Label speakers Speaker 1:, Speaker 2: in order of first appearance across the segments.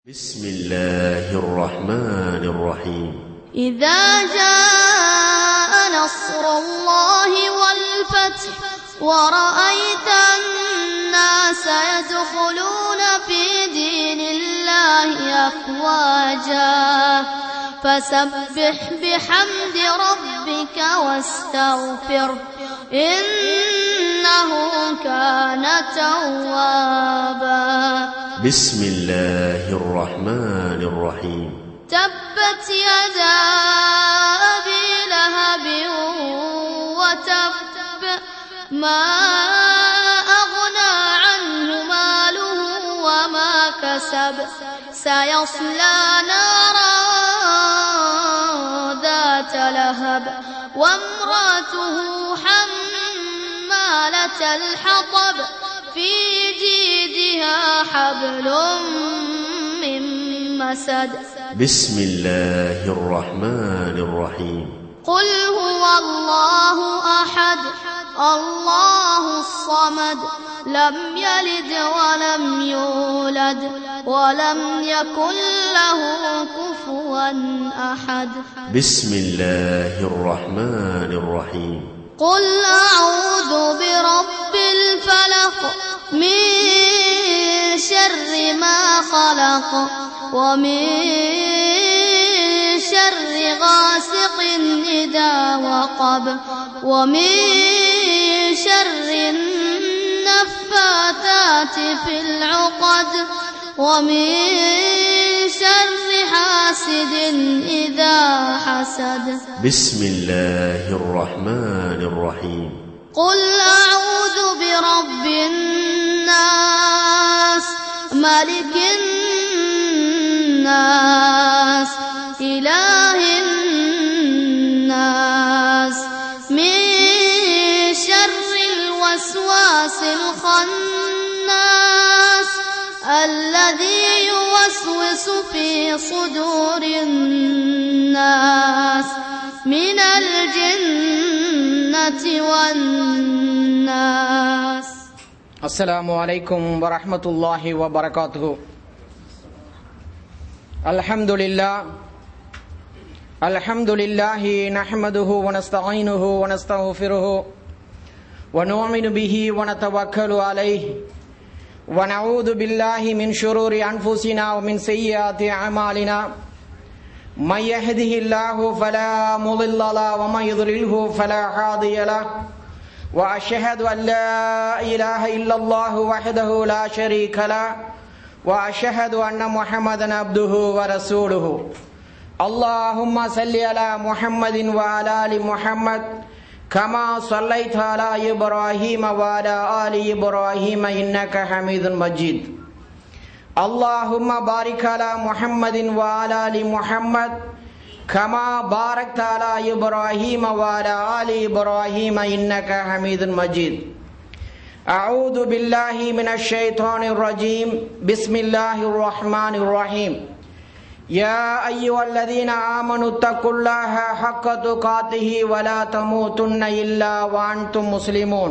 Speaker 1: بسم الله الرحمن الرحيم
Speaker 2: إذا جاء نصر الله والفتح ورأيت الناس يدخلون في دين الله أفواجا فسبح بحمد ربك واستغفره إنه كان توابا
Speaker 1: بسم الله الرحمن الرحيم
Speaker 2: تبت يدا أبي لهب وتب ما أغنى عنه ماله وما كسب سيصلى نارا ذات لهب وامرأته حمالة الحطب في جيدها حبل من مسد
Speaker 1: بسم الله الرحمن الرحيم
Speaker 2: قل هو الله أحد الله الصمد لم يلد ولم يولد ولم يكن له كفوا أحد
Speaker 1: بسم الله الرحمن الرحيم
Speaker 2: قل أعوذ برب الفلق من شر ما خلق ومن شر غاسق إذا وقب ومن شر النفاثات في العقد ومن شر حاسد إذا حسد
Speaker 1: بسم الله الرحمن الرحيم
Speaker 2: قل أعوذ برب الناس ملك الناس إله الناس من شر الوسواس الخناس الذي يوسوس في صدور الناس من الجنة والناس
Speaker 3: السلام عليكم ورحمة الله وبركاته الحمد لله الحمد لله نحمده ونستعينه ونستغفره ونؤمن به ونتوكل عليه ونعوذ بالله من شرور أنفسنا ومن سيئات أعمالنا من يهده الله فلا مضل له ومن يضلله فلا هادي له واشهد ان لا اله الا الله وحده لا شريك له واشهد ان محمدا عبده ورسوله اللهم صل على محمد وعلى ال محمد كما صليت على ابراهيم وعلى ال ابراهيم انك حميد مجيد اللهم بارك على محمد وعلى ال محمد كما باركت على ابراهيم وعلى ال ابراهيم انك حميد مجيد اعوذ بالله من الشيطان الرجيم بسم الله الرحمن الرحيم يا ايها الذين امنوا اتقوا الله حق تقاته ولا تموتن الا وانتم مسلمون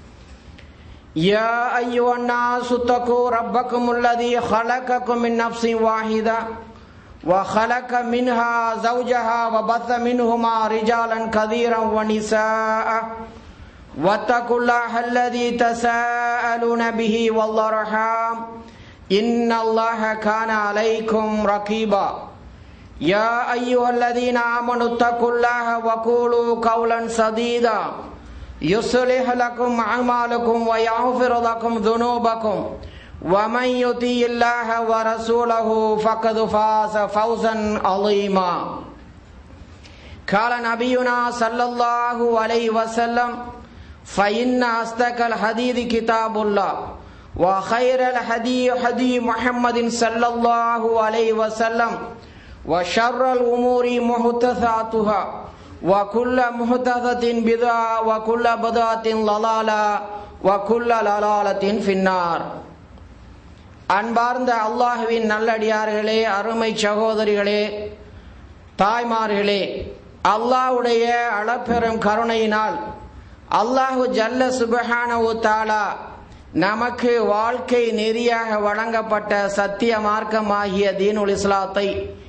Speaker 3: يا ايها الناس اتقوا ربكم الذي خلقكم من نفس واحده وخلق منها زوجها وبث منهما رجالا كثيرا ونساء واتقوا الله الذي تساءلون به والارحام ان الله كان عليكم رقيبا يا ايها الذين امنوا اتقوا الله وقولوا قولا سديدا يصلح لكم اعمالكم ويغفر لكم ذنوبكم ومن يطيع الله ورسوله فقد فاز فوزا عظيما قال نبينا صلى الله عليه وسلم فإن أصدق الحديث كتاب الله وخير الهدي هدي محمد صلى الله عليه وسلم وشر الأمور محدثاتها وكل محدثة بدعة وكل بدعة ضلالة وكل ضلالة في النار அன்பார்ந்த அல்லாஹுவின் நல்லடியார்களே அருமை சகோதரிகளே தாய்மார்களே அல்லாஹுடைய அளப்பெரும் கருணையினால் அல்லாஹு ஜல்ல சுபஹானவு தாலா நமக்கு வாழ்க்கை நெறியாக வழங்கப்பட்ட சத்திய மார்க்கமாகிய தீனுல் இஸ்லாத்தை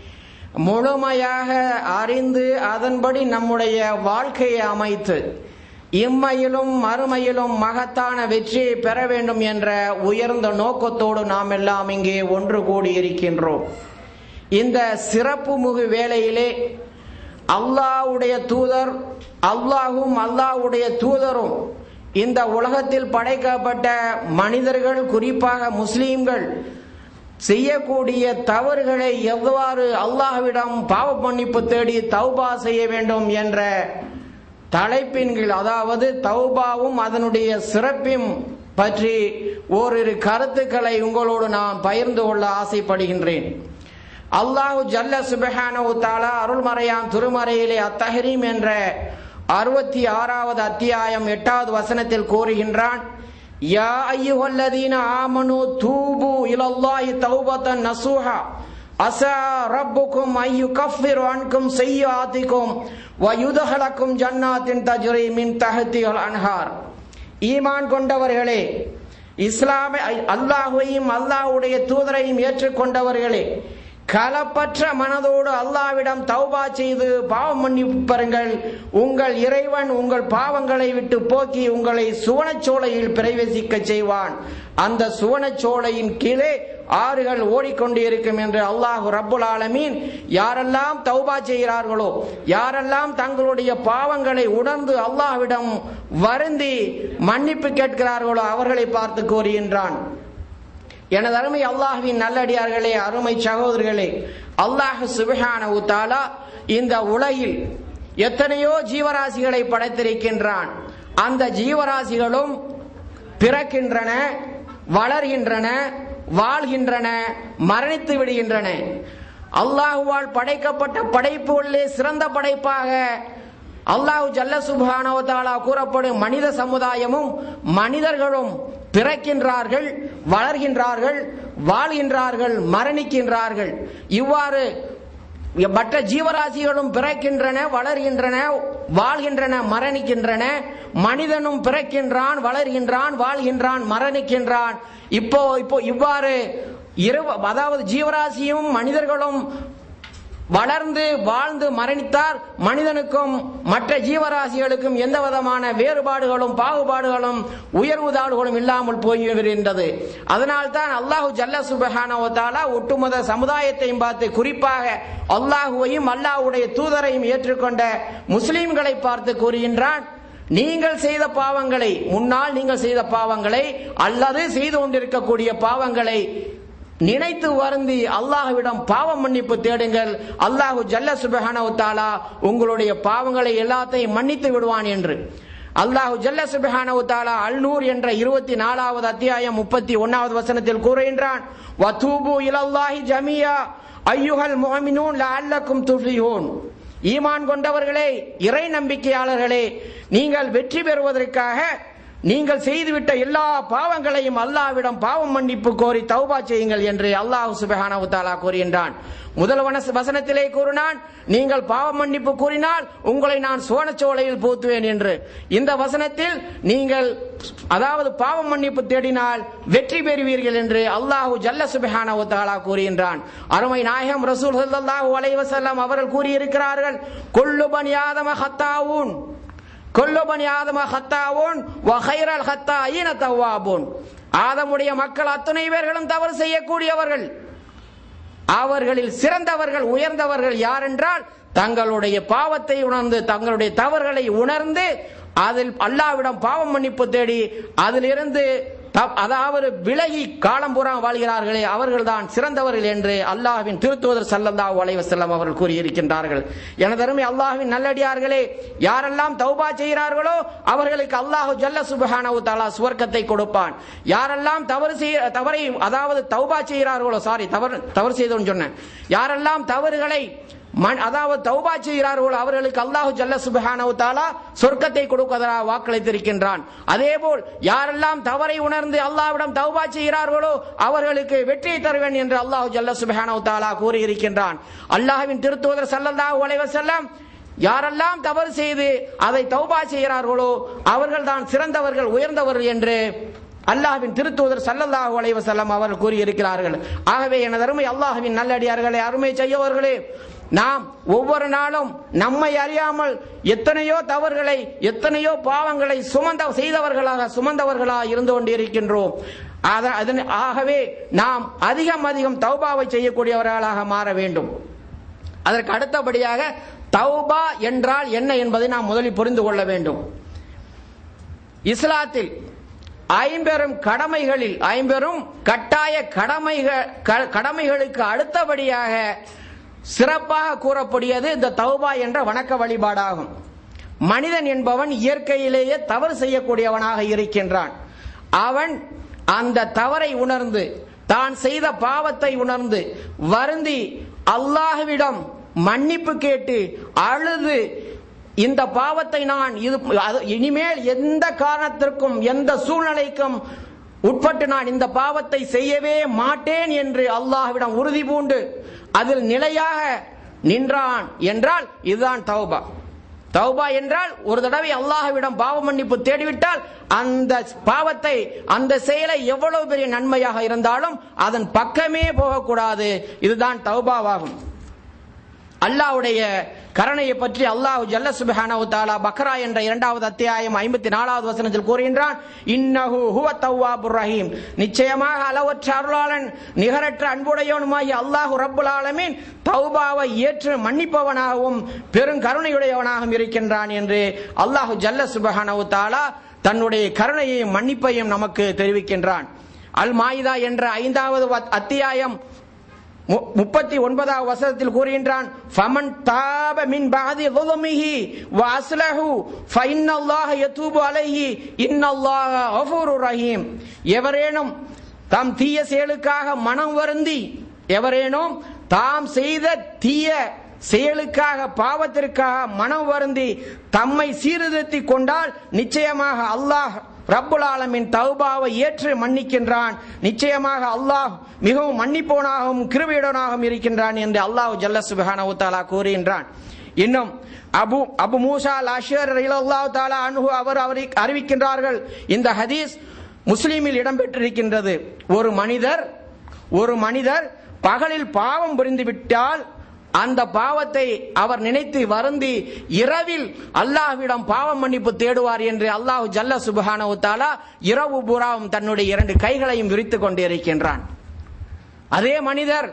Speaker 3: முழுமையாக அறிந்து அதன்படி நம்முடைய வாழ்க்கையை அமைத்து இம்மையிலும் மறுமையிலும் மகத்தான வெற்றியை பெற வேண்டும் என்ற உயர்ந்த நோக்கத்தோடு நாம் எல்லாம் இங்கே ஒன்று கூடி இருக்கின்றோம் இந்த சிறப்பு முகு வேளையிலே அல்லாஹ்வுடைய தூதர் அல்லாஹும் அல்லாஹ்வுடைய தூதரும் இந்த உலகத்தில் படைக்கப்பட்ட மனிதர்கள் குறிப்பாக முஸ்லீம்கள் செய்யக்கூடிய தவறுகளை எவ்வாறு அல்லாஹ்விடம் பாவ மன்னிப்பு தேடி தௌபா செய்ய வேண்டும் என்ற தலைப்பின் கீழ் அதாவது தௌபாவும் அதனுடைய சிறப்பும் பற்றி ஓரிரு கருத்துக்களை உங்களோடு நான் பகிர்ந்து கொள்ள ஆசைப்படுகின்றேன் அல்லாஹு ஜல்ல சுபஹானவு தாலா அருள்மறையாம் திருமறையிலே அத்தஹரீம் என்ற அறுபத்தி ஆறாவது அத்தியாயம் எட்டாவது வசனத்தில் கூறுகின்றான் யா ஐயுஹல்லதீன ஆமனு தூபு இலல்லாஹி தௌபத்தன் நசூஹா அசா ரப்புக்கும் ஐயு கஃபிரு அன்கும் செய்யாத்திக்கும் வயுதஹலக்கும் ஜன்னாத்தின் தஜ்ரி மின் தஹத்திகள் அன்ஹார் ஈமான் கொண்டவர்களே இஸ்லாமை அல்லாஹுவையும் அல்லாஹ்வுடைய தூதரையும் ஏற்றுக்கொண்டவர்களே களப்பற்ற மனதோடு அல்லாவிடம் தௌபா செய்து பாவம் மன்னிப்பருங்கள் உங்கள் இறைவன் உங்கள் பாவங்களை விட்டு போக்கி உங்களை சுவனச்சோலையில் பிரவேசிக்க செய்வான் அந்த சுவனச்சோலையின் கீழே ஆறுகள் ஓடிக்கொண்டு இருக்கும் என்று அல்லாஹு ரப்புல் ஆலமீன் யாரெல்லாம் தௌபா செய்கிறார்களோ யாரெல்லாம் தங்களுடைய பாவங்களை உணர்ந்து அல்லாஹ்விடம் வருந்தி மன்னிப்பு கேட்கிறார்களோ அவர்களை பார்த்து கூறுகின்றான் எனது அருமை அல்லாஹுவின் நல்லடியார்களே அருமை சகோதரர்களே அல்லாஹ் சுபஹான தாலா இந்த உலகில் எத்தனையோ ஜீவராசிகளை படைத்திருக்கின்றான் அந்த ஜீவராசிகளும் பிறக்கின்றன வளர்கின்றன வாழ்கின்றன மரணித்து விடுகின்றன அல்லாஹுவால் படைக்கப்பட்ட படைப்புள்ளே சிறந்த படைப்பாக அல்லாஹு ஜல்ல சுபானவத்தாலா கூறப்படும் மனித சமுதாயமும் மனிதர்களும் பிறக்கின்றார்கள் வளர்கின்றார்கள் வாழ்கின்றார்கள் மரணிக்கின்றார்கள் இவ்வாறு மற்ற ஜீவராசிகளும் பிறக்கின்றன வளர்கின்றன வாழ்கின்றன மரணிக்கின்றன மனிதனும் பிறக்கின்றான் வளர்கின்றான் வாழ்கின்றான் மரணிக்கின்றான் இப்போ இப்போ இவ்வாறு இரு அதாவது ஜீவராசியும் மனிதர்களும் வளர்ந்து வாழ்ந்து மரணித்தார் மனிதனுக்கும் மற்ற ஜீவராசிகளுக்கும் எந்த விதமான வேறுபாடுகளும் பாகுபாடுகளும் உயர்வு தாழ்வுகளும் இல்லாமல் போய்விடுகின்றது அதனால் தான் அல்லாஹு ஜல்ல சுபஹானவத்தாலா ஒட்டுமொத்த சமுதாயத்தையும் பார்த்து குறிப்பாக அல்லாஹுவையும் அல்லாஹுடைய தூதரையும் ஏற்றுக்கொண்ட முஸ்லிம்களை பார்த்து கூறுகின்றான் நீங்கள் செய்த பாவங்களை முன்னால் நீங்கள் செய்த பாவங்களை அல்லது செய்து கொண்டிருக்கக்கூடிய பாவங்களை நினைத்து வருந்தி அல்லாஹுவிடம் பாவம் மன்னிப்பு தேடுங்கள் அல்லாஹு ஜல்ல சுபஹானவு தாலா உங்களுடைய பாவங்களை எல்லாத்தையும் மன்னித்து விடுவான் என்று அல்லாஹு ஜல்ல சுபஹானவு தாலா அல்நூர் என்ற இருபத்தி நாலாவது அத்தியாயம் முப்பத்தி ஒன்னாவது வசனத்தில் கூறுகின்றான் வதூபு இலல்லாஹி ஜமியா ஐயுஹல் முஹமினூன் லஅல்லக்கும் துஃப்லிஹூன் ஈமான் கொண்டவர்களே இறை நம்பிக்கையாளர்களே நீங்கள் வெற்றி பெறுவதற்காக நீங்கள் செய்துவிட்ட எல்லா பாவங்களையும் அல்லாவிடம் பாவம் மன்னிப்பு கோரி தௌபா செய்யுங்கள் என்று அல்லாஹ் சுபஹானஹு தஆலா கூறுகின்றான் முதல் வனஸ் வசனத்திலே கூறினான் நீங்கள் பாவ மன்னிப்பு கூறினால் உங்களை நான் சோனச்சோலையில் பூத்துவேன் என்று இந்த வசனத்தில் நீங்கள் அதாவது பாவ மன்னிப்பு தேடினால் வெற்றி பெறுவீர்கள் என்று அல்லாஹு ஜல்ல சுபஹானஹு தஆலா கூறுகின்றான் அருமை நாயகம் ரசூல் ஸல்லல்லாஹு அலைஹி வஸல்லம் அவர்கள் கூறியிருக்கிறார்கள் கொல்லு பனி ஆதம ஹத்தாவூன் கொல்லு பனி ஆதம ஹத்தாவூன் வஹைரல் ஹத்தா ஈன தவ்வாபூன் ஆதமுடைய மக்கள் அத்தனை பேர்களும் தவறு செய்யக்கூடியவர்கள் அவர்களில் சிறந்தவர்கள் உயர்ந்தவர்கள் யார் என்றால் தங்களுடைய பாவத்தை உணர்ந்து தங்களுடைய தவறுகளை உணர்ந்து அதில் அல்லாவிடம் பாவம் மன்னிப்பு தேடி அதிலிருந்து த- அதாவது விலகி காலம் பூரா வாழ்கிறார்களே அவர்கள்தான் சிறந்தவர்கள் என்று அல்லாஹ்வின் திருத்துவதர் சல்லல்லாஹு அலைஹி வஸல்லம் அவர்கள் கூறியிருக்கின்றார்கள் எனதருமை அல்லாஹ்வின் நல்லடியார்களே யாரெல்லாம் தௌபா செய்கிறார்களோ அவர்களுக்கு அல்லாஹ் ஜல்ல சுப்ஹானஹு தஆலா சுவர்க்கத்தை கொடுப்பான் யாரெல்லாம் தவறு செய்ய தவறை அதாவது தௌபா செய்கிறார்களோ சாரி தவறு தவறு செய்தோன்னு சொன்னேன் யாரெல்லாம் தவறுகளை மன்- அதாவது தௌபா செய்கிறார்களோ அவர்களுக்கு அல்லாஹு ஜல்ல சுபஹானஹு தஆலா சொர்க்கத்தை கொடுப்பதாக வாக்களித்திருக்கின்றான் அதேபோல் யாரெல்லாம் தவறை உணர்ந்து அல்லாஹ்விடம் தௌபா செய்கிறார்களோ அவர்களுக்கு வெற்றியை தருவேன் என்று அல்லாஹு ஜல்ல சுபஹானஹு தஆலா கூறியிருக்கின்றான் அல்லாஹ்வின் திருத்தூதர் ஸல்லல்லாஹு அலைஹி வஸல்லம் யாரெல்லாம் தவறு செய்து அதை தௌபா செய்கிறார்களோ அவர்கள்தான் சிறந்தவர்கள் உயர்ந்தவர்கள் என்று அல்லாஹ்வின் திருத்தூதர் சல்லல்லாஹு அலைஹி வஸல்லம் அவர்கள் கூறியிருக்கிறார்கள் ஆகவே எனது அருமை அல்லாஹ்வின் நல்லடியார்களே அருமை செய்யவர்களே நாம் ஒவ்வொரு நாளும் நம்மை அறியாமல் எத்தனையோ தவறுகளை எத்தனையோ பாவங்களை சுமந்த செய்தவர்களாக சுமந்தவர்களாக இருந்து கொண்டிருக்கின்றோம் அத- அதன்- ஆகவே நாம் அதிகம் அதிகம் தௌபாவை செய்யக்கூடியவர்களாக மாற வேண்டும் அதற்கு அடுத்தபடியாக தௌபா என்றால் என்ன என்பதை நாம் முதலில் புரிந்து கொள்ள வேண்டும் இஸ்லாத்தில் ஐம்பெரும் கடமைகளில் ஐம்பெரும் கட்டாய கடமைகள் க- கடமைகளுக்கு அடுத்தபடியாக சிறப்பாக கூறக்கூடியது இந்த தௌபா என்ற வணக்க வழிபாடாகும் மனிதன் என்பவன் இயற்கையிலேயே தவறு செய்யக்கூடியவனாக இருக்கின்றான் அவன் அந்த தவறை உணர்ந்து தான் செய்த பாவத்தை உணர்ந்து வருந்தி அல்லாஹ்விடம் மன்னிப்பு கேட்டு அழுது இந்த பாவத்தை நான் இது அது- இனிமேல் எந்த காரணத்திற்கும் எந்த சூழ்நிலைக்கும் உட்பட்டு நான் இந்த பாவத்தை செய்யவே மாட்டேன் என்று அல்லாஹ்விடம் உறுதி பூண்டு அதில் நிலையாக நின்றான் என்றால் இதுதான் தௌபா தௌபா என்றால் ஒரு தடவை அல்லாஹ்விடம் பாவ மன்னிப்பு தேடிவிட்டால் அந்த பாவத்தை அந்த செயலை எவ்வளவு பெரிய நன்மையாக இருந்தாலும் அதன் பக்கமே போகக்கூடாது இதுதான் தௌபாவாகும் அல்லாஹ்வுடைய கருணையை பற்றி அல்லாஹ் ஜல்ல சுப்ஹானஹு தஆலா பக்ரா என்ற இரண்டாவது அத்தியாயம் ஐம்பத்தி நாலாவது வசனத்தில் கூறுகின்றான் இன்னஹு ஹுவ தவ்வாபுர் ரஹீம் நிச்சயமாக அளவற்ற அருளாளன் நிகரற்ற அன்புடையவனுமாகிய அல்லாஹ் ரப்புல் ஆலமீன் தௌபாவை ஏற்று மன்னிப்பவனாகவும் பெரும் கருணையுடையவனாகவும் இருக்கின்றான் என்று அல்லாஹ் ஜல்ல சுப்ஹானஹு தஆலா தன்னுடைய கருணையையும் மன்னிப்பையும் நமக்கு தெரிவிக்கின்றான் அல் மாயிதா என்ற ஐந்தாவது வத்- அத்தியாயம் மு- முப்பத்தி ஒன்பதாவது வசனத்தில் கூறுகின்றான் ஃபமன் தாப மின் பாதி ظلمه واصلح فإن الله يتوب عليه إن الله غفور رحيم எவரேனும் தாம் தீய செயலுக்காக மனம் வருந்தி எவரேனும் தாம் செய்த தீய செயலுக்காக பாவத்திற்காக மனம் வருந்தி தம்மை சீர்திருத்திக் கொண்டால் நிச்சயமாக அல்லாஹ் ரப்புல் ஆலமின் தௌபாவை ஏற்று மன்னிக்கின்றான் நிச்சயமாக அல்லாஹ் மிகவும் மன்னிப்பவனாகவும் கிருபையுடனாகவும் இருக்கின்றான் என்று அல்லாஹ் ஜல்ல சுபஹானஹு தஆலா கூறுகின்றான் இன்னும் அபு அபு மூசா லாஷர் ரலியல்லாஹு தஆலா அன்ஹு அவர் அவரை அறிவிக்கின்றார்கள் இந்த ஹதீஸ் முஸ்லிமில் இடம்பெற்றிருக்கின்றது ஒரு மனிதர் ஒரு மனிதர் பகலில் பாவம் புரிந்து விட்டால் அந்த பாவத்தை அவர் நினைத்து வருந்தி இரவில் அல்லாஹ்விடம் பாவம் மன்னிப்பு தேடுவார் என்று அல்லாஹ் ஜல்ல சுபஹானஹு தஆலா இரவு பூராவும் தன்னுடைய இரண்டு கைகளையும் விரித்துக் கொண்டிருக்கின்றான் அதே மனிதர்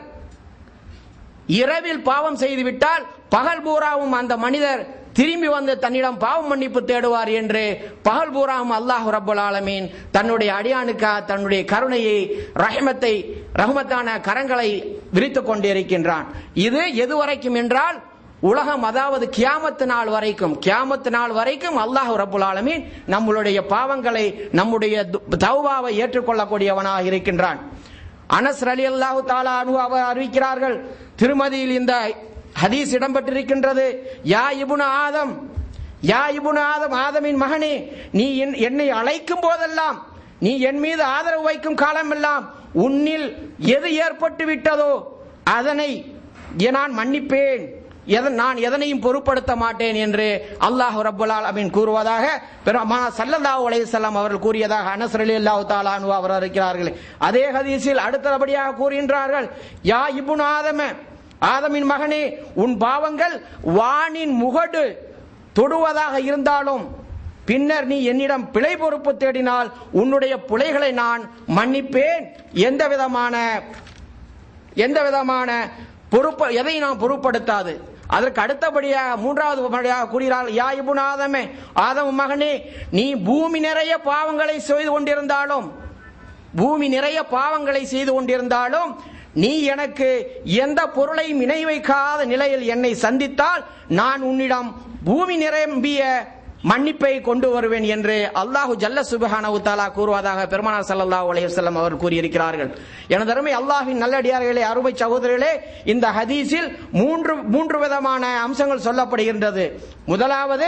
Speaker 3: இரவில் பாவம் செய்து விட்டால் பகல் பூராவும் அந்த மனிதர் திரும்பி வந்து தன்னிடம் பாவம் மன்னிப்பு தேடுவார் என்று பகல் பூராவும் அல்லாஹ் ரப்பல் ஆலமீன் தன்னுடைய அடியானுக்காக தன்னுடைய கருணையை ரஹமத்தை ரஹமத்தான கரங்களை விரித்துக் கொண்டிருக்கின்றான் இது எதுவரைக்கும் என்றால் உலகம் அதாவது கியாமத்து நாள் வரைக்கும் கியாமத்து நாள் வரைக்கும் அல்லாஹ் ரப்புல் ஆலமீன் நம்மளுடைய பாவங்களை நம்முடைய து- தௌபாவை ஏற்றுக்கொள்ளக்கூடியவனாக இருக்கின்றான் அனஸ் ரலி அல்லாஹு தாலா அனு அவர் அறிவிக்கிறார்கள் திருமதியில் இந்த ஹதீஸ் இடம்பெற்றிருக்கின்றது யா இபுன ஆதம் யா இபுன ஆதம் ஆதமின் மகனே நீ என்- என்னை அழைக்கும் போதெல்லாம் நீ என் மீது ஆதரவு வைக்கும் காலமெல்லாம் உன்னில் எது ஏற்பட்டு விட்டதோ அதனை நான் மன்னிப்பேன் எதன் நான் எதனையும் பொருட்படுத்த மாட்டேன் என்று அல்லாஹ் ரப்புல் ஆலமீன் கூறுவதாக பெருமானா ஸல்லல்லாஹு அலைஹி வஸல்லம் அவர்கள் கூறியதாக அனஸ் ரலியல்லாஹு தஆலா அன்ஹு அவர் இருக்கிறார்கள் அதே ஹதீஸில் அடுத்தபடியாக கூறுகின்றார்கள் யா இப்னு ஆதம ஆதமின் மகனே உன் பாவங்கள் வானின் முகடு தொடுவதாக இருந்தாலும் பின்னர் நீ என்னிடம் பிழை பொறுப்பு தேடினால் உன்னுடைய பிழைகளை நான் மன்னிப்பேன் எந்த விதமான எந்த விதமான பொறுப்பு எதை நாம் பொருட்படுத்தாது அதற்கு அடுத்தபடியாக மூன்றாவது படியாக கூறுகிறார் யா இபுன் ஆதமே ஆதம் மகனே நீ பூமி நிறைய பாவங்களை செய்து கொண்டிருந்தாலும் பூமி நிறைய பாவங்களை செய்து கொண்டிருந்தாலும் நீ எனக்கு எந்த பொருளையும் இணை வைக்காத நிலையில் என்னை சந்தித்தால் நான் உன்னிடம் பூமி நிரம்பிய மன்னிப்பை கொண்டு வருவேன் என்று அல்லாஹு ஜல்ல சுபஹானஹு தஆலா கூறுவதாக பெருமானார் ஸல்லல்லாஹு அலைஹி வஸல்லம் அவர் கூறியிருக்கிறார்கள் எனது அருமை அல்லாஹ்வின் நல்லடியார்களே அருமை சகோதரர்களே இந்த ஹதீஸில் மூன்று மூன்று விதமான அம்சங்கள் சொல்லப்படுகின்றது முதலாவது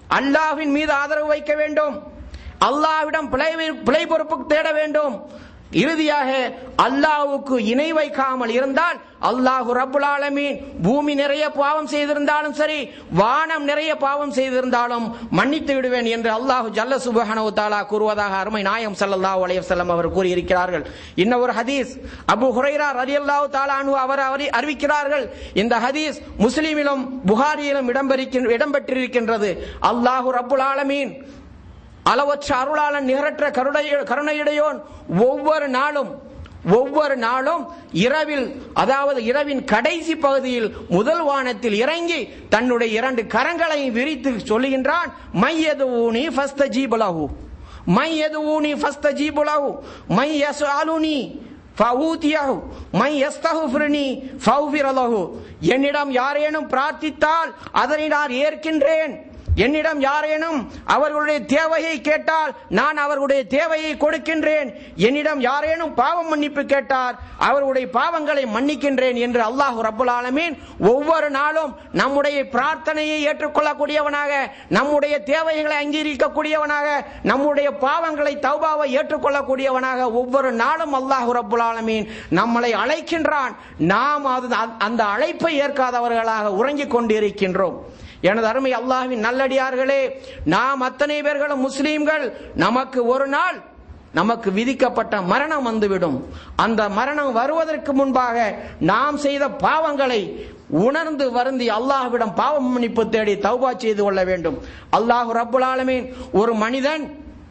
Speaker 3: அல்லாஹ்வின் மீது ஆதரவு வைக்க வேண்டும் அல்லாஹ்விடம் பிழை பிழை பொறுப்பு தேட வேண்டும் இறுதியாக அல்லாஹ்வுக்கு இணை வைக்காமல் இருந்தால் அல்லாஹு ரப்புல் ஆலமீன் பூமி நிறைய பாவம் செய்திருந்தாலும் சரி வானம் நிறைய பாவம் செய்திருந்தாலும் மன்னித்து விடுவேன் என்று அல்லாஹு ஜல்ல சுபஹானஹு தஆலா கூறுவதாக அருமை நாயம் ஸல்லல்லாஹு அலைஹி வஸல்லம் அவர் கூறியிருக்கிறார்கள் இன்னொரு ஹதீஸ் அபு ஹுரைரா ரலியல்லாஹு தஆலா அன்ஹு அவர் அறி- அறிவிக்கிறார்கள் இந்த ஹதீஸ் முஸ்லிமிலும் புகாரியிலும் இடம்பெறிக்கின்ற- இடம்பெற்றிருக்கின்றது அல்லாஹு ரப்புல் ஆலமீன் அளவற்ற அருளாளன் நிகரற்ற கருணை கருணையுடையோன் ஒவ்வொரு நாளும் ஒவ்வொரு நாளும் இரவில் அதாவது இரவின் கடைசி பகுதியில் முதல் வானத்தில் இறங்கி தன்னுடைய இரண்டு கரங்களை விரித்து சொல்லுகின்றான் மையது ஊனி ஃபஸ்த ஜீபலஹு மையது ஊனி ஃபஸ்த ஜீபலஹு மை யஸ் ஆலுனி ஃபஊதியஹு மை யஸ்தகுஃபிருனி ஃபௌஃபிரலஹு என்னிடம் யாரேனும் பிரார்த்தித்தால் அதனை நான் ஏற்கின்றேன் என்னிடம் யாரேனும் அவர்களுடைய தேவையை கேட்டால் நான் அவர்களுடைய தேவையை கொடுக்கின்றேன் என்னிடம் யாரேனும் பாவம் மன்னிப்பு கேட்டால் அவர்களுடைய பாவங்களை மன்னிக்கின்றேன் என்று அல்லாஹ் ரப்புல் ஆலமீன் ஒவ்வொரு நாளும் நம்முடைய பிரார்த்தனையை ஏற்றுக்கொள்ளக்கூடியவனாக நம்முடைய தேவைகளை அங்கீகரிக்கக்கூடியவனாக நம்முடைய பாவங்களை தௌபாவை ஏற்றுக்கொள்ளக்கூடியவனாக ஒவ்வொரு நாளும் அல்லாஹ் ரப்புல் ஆலமீன் நம்மளை அழைக்கின்றான் நாம் அது அந்த அழைப்பை ஏற்காதவர்களாக உறங்கிக் கொண்டிருக்கின்றோம் எனது அருமை அல்லாஹ்வின் நல்லடியார்களே நாம் அத்தனை பேர்களும் முஸ்லீம்கள் நமக்கு ஒரு நாள் நமக்கு விதிக்கப்பட்ட மரணம் வந்துவிடும் அந்த மரணம் வருவதற்கு முன்பாக நாம் செய்த பாவங்களை உணர்ந்து வருந்தி அல்லாஹ்விடம் பாவ மன்னிப்பு தேடி தௌபா செய்து கொள்ள வேண்டும் அல்லாஹ் ரப்புல் ஆலமீன் ஒரு மனிதன்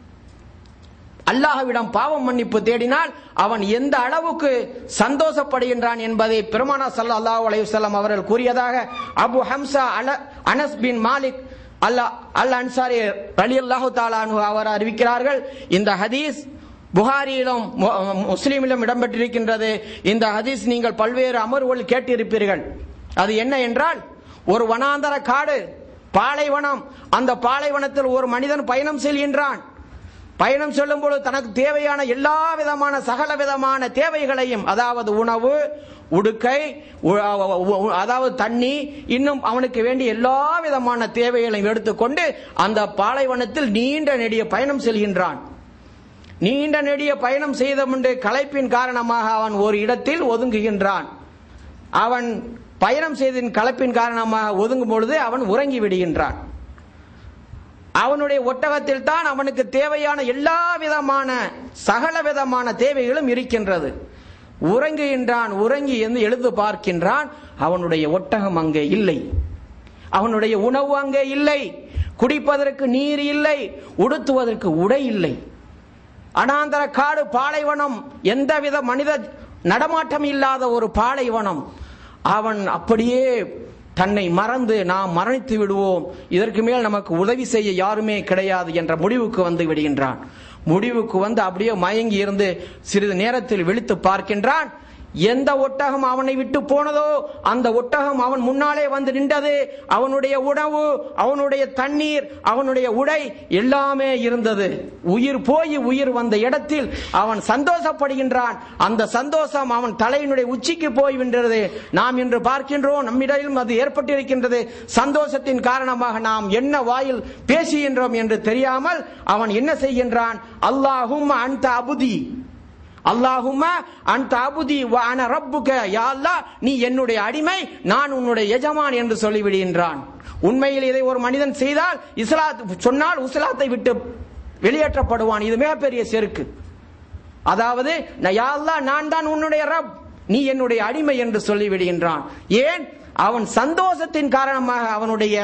Speaker 3: அல்லாஹ்விடம் பாவம் மன்னிப்பு தேடினால் அவன் எந்த அளவுக்கு சந்தோஷப்படுகின்றான் என்பதை பெருமானா ஸல்லல்லாஹு அலைஹி வஸல்லம் அவர்கள் கூறியதாக அபு ஹம்சா அல அனஸ் பின் மாலிக் அல்லா அல் அன்சாரி ரலியல்லாஹு தஆலா அன்ஹு அவர் அறிவிக்கிறார்கள் இந்த ஹதீஸ் புகாரியிலும் மு- முஸ்லிமிலும் இடம்பெற்றிருக்கின்றது இந்த ஹதீஸ் நீங்கள் பல்வேறு அமர்வுகள் கேட்டிருப்பீர்கள் அது என்ன என்றால் ஒரு வனாந்தர காடு பாலைவனம் அந்த பாலைவனத்தில் ஒரு மனிதன் பயணம் செல்கின்றான் பயணம் செல்லும் பொழுது தனக்கு தேவையான எல்லா விதமான சகல விதமான தேவைகளையும் அதாவது உணவு உடுக்கை உ- உ- உ- அதாவது தண்ணி இன்னும் அவனுக்கு வேண்டிய எல்லா விதமான தேவைகளையும் எடுத்துக்கொண்டு அந்த பாலைவனத்தில் நீண்ட நெடிய பயணம் செல்கின்றான் நீண்ட நெடிய பயணம் செய்த முன்பு களைப்பின் காரணமாக அவன் ஒரு இடத்தில் ஒதுங்குகின்றான் அவன் பயணம் செய்ததின் களைப்பின் காரணமாக ஒதுங்கும் பொழுது அவன் உறங்கி விடுகின்றான் அவனுடைய ஒட்டகத்தில் தான் அவனுக்கு தேவையான எல்லா விதமான சகல விதமான தேவைகளும் இருக்கின்றது உறங்குகின்றான் உறங்கி என்று எழுந்து பார்க்கின்றான் அவனுடைய ஒட்டகம் அங்கே இல்லை அவனுடைய உணவு அங்கே இல்லை குடிப்பதற்கு நீர் இல்லை உடுத்துவதற்கு உடை இல்லை அனாந்தர காடு பாலைவனம் எந்தவித மனித நடமாட்டம் இல்லாத ஒரு பாலைவனம் அவன் அப்படியே தன்னை மறந்து நாம் மரணித்து விடுவோம் இதற்கு மேல் நமக்கு உதவி செய்ய யாருமே கிடையாது என்ற முடிவுக்கு வந்து விடுகின்றான் முடிவுக்கு வந்து அப்படியே மயங்கி இருந்து சிறிது நேரத்தில் விழித்து பார்க்கின்றான் எந்த ஒட்டகம் அவனை விட்டு போனதோ அந்த ஒட்டகம் அவன் முன்னாலே வந்து நின்றது அவனுடைய உணவு அவனுடைய தண்ணீர் அவனுடைய உடை எல்லாமே இருந்தது உயிர் போய் உயிர் வந்த இடத்தில் அவன் சந்தோஷப்படுகின்றான் அந்த சந்தோஷம் அவன் தலையினுடைய உச்சிக்கு போய் வின்றது நாம் இன்று பார்க்கின்றோம் நம்மிடையிலும் அது ஏற்பட்டிருக்கின்றது சந்தோஷத்தின் காரணமாக நாம் என்ன வாயில் பேசுகின்றோம் என்று தெரியாமல் அவன் என்ன செய்கின்றான் அல்லாஹும் அந்த அபுதி அல்லாஹும்ம அந்த அபுதி அன ரப்புக யா அல்லாஹ் நீ என்னுடைய அடிமை நான் உன்னுடைய எஜமான் என்று சொல்லிவிடுகின்றான் உண்மையில் இதை ஒரு மனிதன் செய்தால் இஸ்லாத் சொன்னால் இஸ்லாத்தை விட்டு வெளியேற்றப்படுவான் இது மிகப்பெரிய செருக்கு அதாவது "நான் யா அல்லாஹ் நான் தான் உன்னுடைய ரப் நீ என்னுடைய அடிமை என்று சொல்லிவிடுகின்றான் ஏன் அவன் சந்தோஷத்தின் காரணமாக அவனுடைய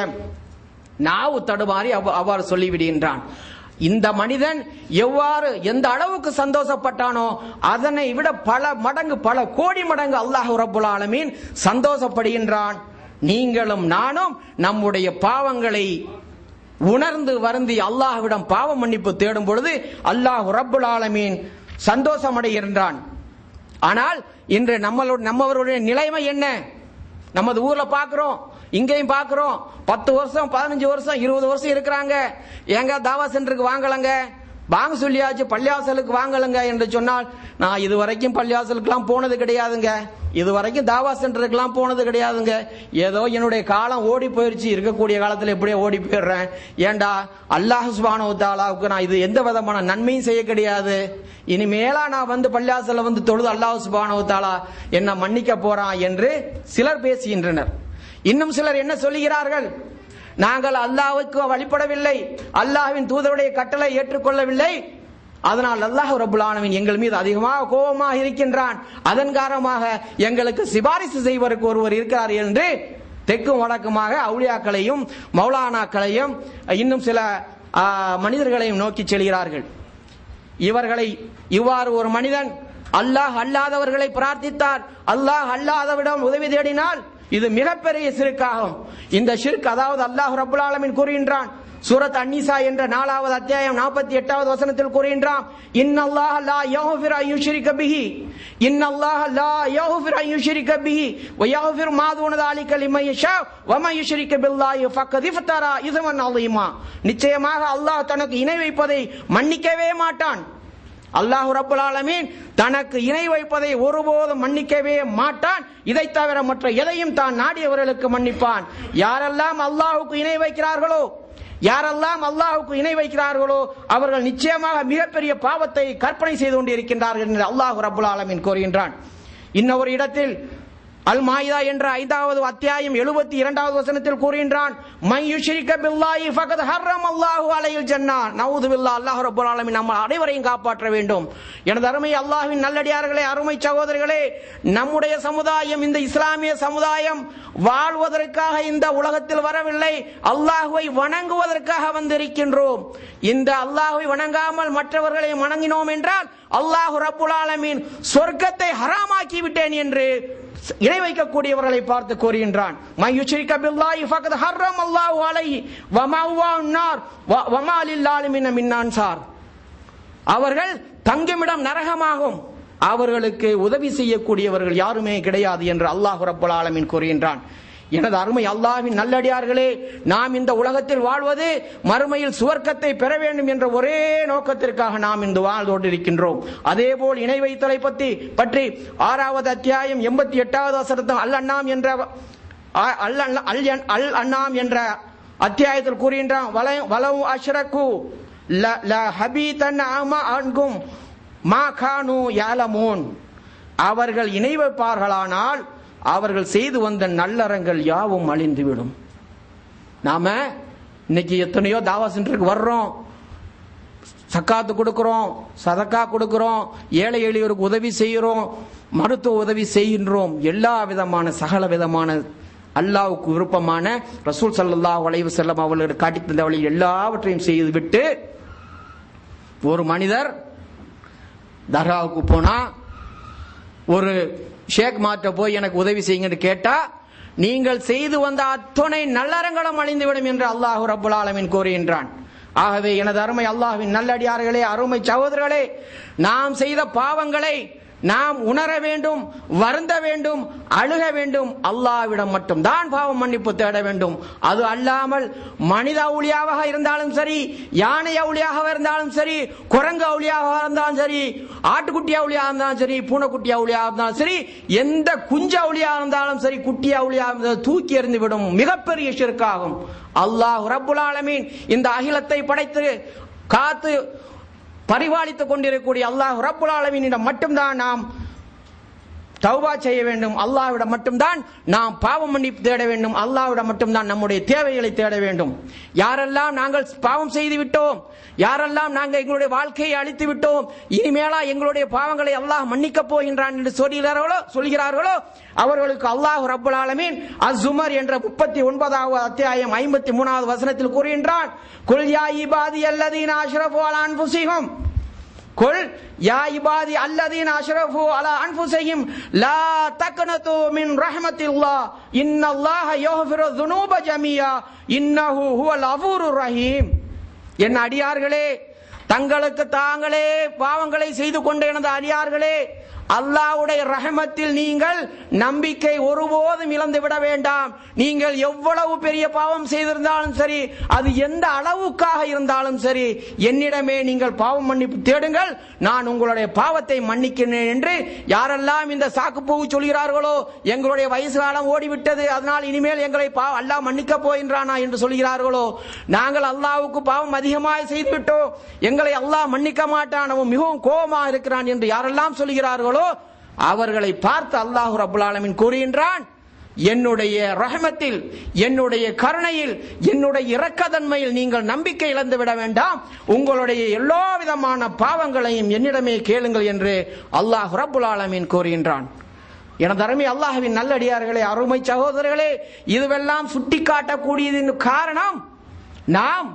Speaker 3: நாவு தடுமாறி அவ்- அவ்வாறு சொல்லிவிடுகின்றான் இந்த மனிதன் எவ்வாறு எந்த அளவுக்கு சந்தோஷப்பட்டானோ அதனை விட பல மடங்கு பல கோடி மடங்கு அல்லாஹ் ரப்புல் ஆலமீன் சந்தோஷப்படுகின்றான் நீங்களும் நானும் நம்முடைய பாவங்களை உணர்ந்து வருந்தி அல்லாஹ்விடம் பாவ மன்னிப்பு தேடும் பொழுது அல்லாஹ் ரப்புல் ஆலமீன் சந்தோஷமடைகின்றான் ஆனால் இன்று நம்மளோட நம்மவருடைய நிலைமை என்ன நமது ஊர்ல பாக்குறோம் இங்கேயும் பாக்குறோம் பத்து வருஷம் பதினஞ்சு வருஷம் இருபது வருஷம் இருக்கிறாங்க எங்க தாவா சென்டருக்கு வாங்கலங்க வாங்க சொல்லியாச்சு பள்ளியாசலுக்கு வாங்கலுங்க என்று சொன்னால் நான் இது வரைக்கும் பள்ளியாசலுக்குலாம் போனது கிடையாதுங்க இது வரைக்கும் தாவா சென்டருக்குலாம் போனது கிடையாதுங்க ஏதோ என்னுடைய காலம் ஓடி போயிருச்சு இருக்கக்கூடிய காலத்தில் எப்படியோ ஓடி போயிடுறேன் ஏண்டா அல்லாஹ் சுபானு தாலாவுக்கு நான் இது எந்த விதமான நன்மையும் செய்ய கிடையாது இனிமேலா நான் வந்து பள்ளியாசல வந்து தொழுது அல்லாஹ் சுபானு தாலா என்ன மன்னிக்க போறான் என்று சிலர் பேசுகின்றனர் இன்னும் சிலர் என்ன சொல்லுகிறார்கள் நாங்கள் அல்லாஹ்வுக்கு வழிபடவில்லை அல்லாஹ்வின் தூதருடைய கட்டளை ஏற்றுக்கொள்ளவில்லை அதனால் அல்லாஹ் ரபுல் ஆலமீன் எங்கள் மீது அதிகமாக கோபமாக இருக்கின்றான் அதன் காரணமாக எங்களுக்கு சிபாரிசு செய்வதற்கு ஒருவர் இருக்கிறார் என்று தெற்கும் வடக்குமாக அவுளியாக்களையும் மௌலானாக்களையும் இன்னும் சில ஆ, மனிதர்களையும் நோக்கி செல்கிறார்கள் இவர்களை இவ்வாறு ஒரு மனிதன் அல்லாஹ் அல்லாதவர்களை பிரார்த்தித்தார் அல்லாஹ் அல்லாதவிடம் உதவி தேடினால் இது மிகப்பெரிய சிறுக்காகும் இந்த ஷிர்க் அதாவது அல்லாஹ் ரபுல் ஆலமீன் கூறுகின்றான் சூரத் அன்னிசா என்ற நாலாவது அத்தியாயம் நாற்பத்தி எட்டாவது வசனத்தில் கூறுகின்றான் இன்னல்லாஹ லா யக்ஃபிரு அன் யுஷ்ரிக பிஹி இன்னல்லாஹ லா யக்ஃபிரு அன் யுஷ்ரிக பிஹி வ யக்ஃபிரு மா தூன ذلك லிமன் யஷா வ மன் யுஷ்ரிக பில்லாஹி ஃபக்கத் இஃப்தரா இஸ்மன் அஸீமா நிச்சயமாக அல்லாஹ் தனக்கு இணை வைப்பதை மன்னிக்கவே மாட்டான் அல்லாஹ் ரப்பல் ஆலமீன் தனக்கு இணை வைப்பதை ஒருபோதும் மன்னிக்கவே மாட்டான் இதை தவிர மற்ற எதையும் தான் நாடியவர்களுக்கு மன்னிப்பான் யாரெல்லாம் அல்லாஹ்வுக்கு இணை வைக்கிறார்களோ யாரெல்லாம் அல்லாஹ்வுக்கு இணை வைக்கிறார்களோ அவர்கள் நிச்சயமாக மிகப்பெரிய பாவத்தை கற்பனை செய்து கொண்டிருக்கின்றார்கள் என்று அல்லாஹ் ரப்பல் ஆலமீன் கூறுகின்றான் இன்னொரு இடத்தில் அல் மாயிதா என்ற ஐந்தாவது அத்தியாயம் எழுபத்தி இரண்டாவது வசனத்தில் கூறுகின்றான் மை யுஷ்ரிக பில்லாஹி ஃபகத் ஹர்ரம் அல்லாஹு அலையில் ஜன்னா நவுது பில்லா அல்லாஹ் ரப்பல் ஆலமீன் நம்ம அனைவரையும் காப்பாற்ற வேண்டும் எனது அருமை அல்லாஹ்வின் நல்லடியார்களே அருமை சகோதரர்களே நம்முடைய சமுதாயம் இந்த இஸ்லாமிய சமுதாயம் வாழ்வதற்காக இந்த உலகத்தில் வரவில்லை அல்லாஹுவை வணங்குவதற்காக வந்திருக்கின்றோம் இந்த அல்லாஹுவை வணங்காமல் மற்றவர்களை வணங்கினோம் என்றால் அல்லாஹ் ரப்புல் ஆலமீன் சொர்க்கத்தை ஹராமாக்கி விட்டேன் என்று இணை வைக்கக்கூடியவர்களை பார்த்து கூறுகின்றான் மை யுஷ்ரிக பில்லாஹி ஃபகத் ஹர்ரம் அல்லாஹு அலைஹி வ மஅவான் நார் வ வமா லில்லாலிமின மின் அன்சார் அவர்கள் தங்குமிடம் நரகமாகும் அவர்களுக்கு உதவி செய்யக்கூடியவர்கள் யாருமே கிடையாது என்று அல்லாஹ் ரப்பல் ஆலமீன் கூறுகின்றான் எனது அருமை அல்லாஹ்வின் நல்லடியார்களே நாம் இந்த உலகத்தில் வாழ்வது மறுமையில் சுவர்க்கத்தை பெற வேண்டும் என்ற ஒரே நோக்கத்திற்காக நாம் இந்த வாழ்ந்தோடு இருக்கின்றோம் அதே போல் இணை வைத்தலை பற்றி பற்றி ஆறாவது அத்தியாயம் எண்பத்தி எட்டாவது வசனத்தம் அல் அண்ணாம் என்ற அ- அல் அண்ணா- அல் என்- அல் அண்ணாம் என்ற அத்தியாயத்தில் கூறுகின்றான் வல- வலவு அஷ்ரகு ல- ல ஹபீதன் அமா அன்கும் மா கானு யாலமூன் அவர்கள் இணை வைப்பார்களானால் அவர்கள் செய்து வந்த நல்லறங்கள் யாவும் அழிந்துவிடும் நாம இன்னைக்கு எத்தனையோ தாவா சென்டருக்கு வர்றோம் சக்காத்து கொடுக்கிறோம் சதக்கா கொடுக்கிறோம் ஏழை எளியோருக்கு உதவி செய்கிறோம் மருத்துவ உதவி செய்கின்றோம் எல்லா விதமான சகல விதமான அல்லாவுக்கு விருப்பமான ரசூல் ஸல்லல்லாஹு அலைஹி வஸல்லம் அவர்களுக்கு காட்டி தந்த வழி எல்லாவற்றையும் செய்துவிட்டு ஒரு மனிதர் தர்காவுக்கு போனா ஒரு ஷேக் மாற்ற போய் எனக்கு உதவி செய்யுங்கன்னு கேட்டா நீங்கள் செய்து வந்த அத்துணை நல்லறங்களும் அழிந்துவிடும் என்று அல்லாஹ் ரப்புல் ஆலமீன் கூறுகின்றான் ஆகவே எனது அருமை அல்லாஹ்வின் நல்லடியார்களே அருமை சகோதரர்களே நாம் செய்த பாவங்களை நாம் உணர வேண்டும் வருந்த வேண்டும் அழுக வேண்டும் அல்லாஹ்விடம் மட்டும் தான் பாவம் மன்னிப்பு தேட வேண்டும் அது அல்லாமல் மனித அவுளியாக இருந்தாலும் சரி யானை அவுளியாக இருந்தாலும் சரி குரங்கு அவுளியாக இருந்தாலும் சரி ஆட்டுக்குட்டி அவுளியாக இருந்தாலும் சரி பூனைக்குட்டி அவுளியாக இருந்தாலும் சரி எந்த குஞ்சு அவுளியாக இருந்தாலும் சரி குட்டி அவுளியாக இருந்தாலும் தூக்கி எறிந்து விடும் மிகப்பெரிய ஷிர்காகும் அல்லாஹ் ரப்புல் ஆலமீன் இந்த அகிலத்தை படைத்து காத்து பரிபாலித்துக் கொண்டிருக்கக்கூடிய அல்லாஹ் ரப்புல் ஆலமீனிடம் மட்டும்தான் நாம் தௌபா செய்ய வேண்டும் அல்லாஹ்விடம் மட்டும்தான் நாம் பாவம் மன்னிப்பு தேட வேண்டும் அல்லாஹ்விடம் மட்டும்தான் நம்முடைய தேவைகளை தேட வேண்டும் யாரெல்லாம் நாங்கள் பாவம் செய்து விட்டோம் யாரெல்லாம் நாங்கள் எங்களுடைய வாழ்க்கையை அழித்து விட்டோம் இனிமேலா எங்களுடைய பாவங்களை அல்லாஹ் மன்னிக்கப் போகின்றான் என்று சொல்கிறார்களோ சொல்கிறார்களோ அவர்களுக்கு அல்லாஹ் ரப்புல் ஆலமீன் அஸ்ஸுமர் என்ற முப்பத்தி ஒன்பதாவது அத்தியாயம் ஐம்பத்தி மூணாவது வசனத்தில் கூறுகின்றான் குல் யா இபாதி அல்லதீன அஷ்ரஃபு அலா அன்ஃபுஸிஹும் குல் யா இபாதி அல்லதீன அஷ்ரஃபு அலா அன்ஃபுஸிஹிம் லா தக்னது மின் ரஹ்மத்தில்லாஹ் இன்னல்லாஹ யக்ஃபிரு ذுனூப ஜமீஆ இன்னஹு ஹுவல் கஃபூருர் ரஹீம் என் அடியார்களே தங்களுக்கு தாங்களே பாவங்களை செய்து கொண்ட எனது அடியார்களே அல்லாஹ்வுடைய ரஹமத்தில் நீங்கள் நம்பிக்கை ஒருபோதும் இழந்து விட வேண்டாம் நீங்கள் எவ்வளவு பெரிய பாவம் செய்திருந்தாலும் சரி அது எந்த அளவுக்காக இருந்தாலும் சரி என்னிடமே நீங்கள் பாவம் மன்னிப்பு தேடுங்கள் நான் உங்களுடைய பாவத்தை மன்னிக்கிறேன் என்று யாரெல்லாம் இந்த சாக்கு போகு சொல்கிறார்களோ எங்களுடைய வயசு காலம் ஓடிவிட்டது அதனால் இனிமேல் எங்களை பா அல்லாஹ் மன்னிக்க போகின்றானா என்று சொல்கிறார்களோ நாங்கள் அல்லாஹ்வுக்கு பாவம் அதிகமாக செய்துவிட்டோம் எங்களை அல்லாஹ் மன்னிக்க மாட்டான் அவன் மிகவும் கோபமாக இருக்கிறான் என்று யாரெல்லாம் சொல்கிறார்களோ அவர்களை பார்த்து அல்லாஹு ரபுல் ஆலமீன் கூறுகின்றான் என்னுடைய ரஹமத்தில் என்னுடைய கருணையில் என்னுடைய இரக்கதன்மையில் நீங்கள் நம்பிக்கை இழந்து விட வேண்டாம் உங்களுடைய எல்லா விதமான பாவங்களையும் என்னிடமே கேளுங்கள் என்று அல்லாஹ் ரபுல் ஆலமீன் கூறுகின்றான் எனது அருமை அல்லாஹ்வின் நல்லடியார்களே அருமை சகோதரர்களே இதுவெல்லாம் சுட்டிக்காட்டக்கூடியதின் காரணம் நாம்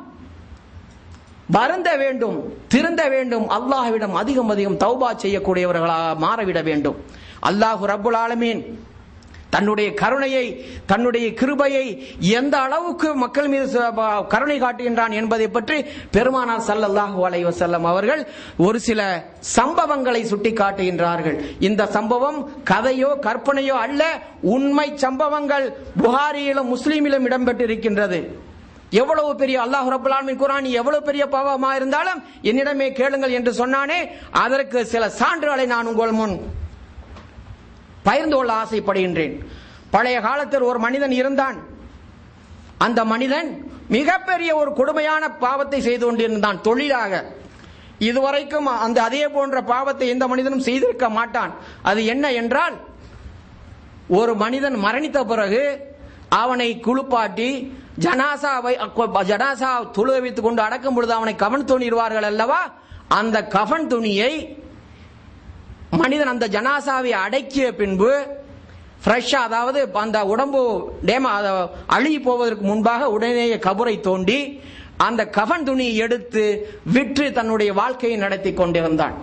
Speaker 3: வருந்த வேண்டும் திருந்த வேண்டும் அல்லாஹ்விடம் அதிகம் அதிகம் தௌபா செய்யக்கூடியவர்களாக மாறவிட வேண்டும் அல்லாஹு ரப்புல் ஆலமீன் தன்னுடைய கருணையை தன்னுடைய கிருபையை எந்த அளவுக்கு மக்கள் மீது ச- ப- கருணை காட்டுகின்றான் என்பதை பற்றி பெருமானார் ஸல்லல்லாஹு அலைஹி வஸல்லம் அவர்கள் ஒரு சில சம்பவங்களை சுட்டி காட்டுகின்றார்கள் இந்த சம்பவம் கதையோ கற்பனையோ அல்ல உண்மை சம்பவங்கள் புகாரியிலும் முஸ்லீமிலும் இடம்பெற்றிருக்கின்றது எவ்வளவு பெரிய அல்லாஹ் ரப்பல் ஆலமீன் குர்ஆன் எவ்வளவு பெரிய பாவமா இருந்தாலும் என்னிடமே கேளுங்கள் என்று சொன்னானே அதற்கு சில சான்றுகளை நான் உங்கள் முன் பகிர்ந்து கொள்ள ஆசைப்படுகின்றேன் பழைய காலத்தில் ஒரு மனிதன் இருந்தான் அந்த மனிதன் மிகப்பெரிய ஒரு கொடுமையான பாவத்தை செய்து கொண்டிருந்தான் தொழிலாக இதுவரைக்கும் அந்த அதே போன்ற பாவத்தை எந்த மனிதனும் செய்திருக்க மாட்டான் அது என்ன என்றால் ஒரு மனிதன் மரணித்த பிறகு அவனை குளிப்பாட்டி ஜனாசாவை ஜனாசா தொழுக வைத்துக் கொண்டு அடக்கும் பொழுது அவனை கவன் துணிடுவார்கள் அல்லவா அந்த கஃன் துணியை மனிதன் அந்த ஜனாசாவை அடக்கிய பின்பு ஃப்ரெஷ்ஷா அதாவது அந்த உடம்பு டேமா அத- அழுகி போவதற்கு முன்பாக உடனே கபரை தோண்டி அந்த கஃன் துணியை எடுத்து விற்று தன்னுடைய வாழ்க்கையை நடத்தி கொண்டிருந்தான்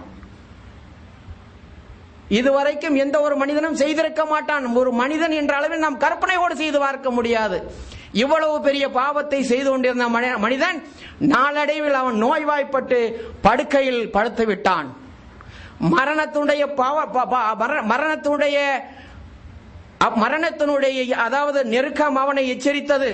Speaker 3: இதுவரைக்கும் எந்த ஒரு மனிதனும் செய்திருக்க மாட்டான் ஒரு மனிதன் என்ற அளவில் நாம் கற்பனையோடு செய்து பார்க்க முடியாது இவ்வளவு பெரிய பாவத்தை செய்து கொண்டிருந்த மனி- மனிதன் நாளடைவில் அவன் நோய்வாய்ப்பட்டு படுக்கையில் படுத்து விட்டான் மரணத்தினுடைய பாவ ப- ப- மர- மரணத்தினுடைய அப்- மரணத்தினுடைய அதாவது நெருக்கம் அவனை எச்சரித்தது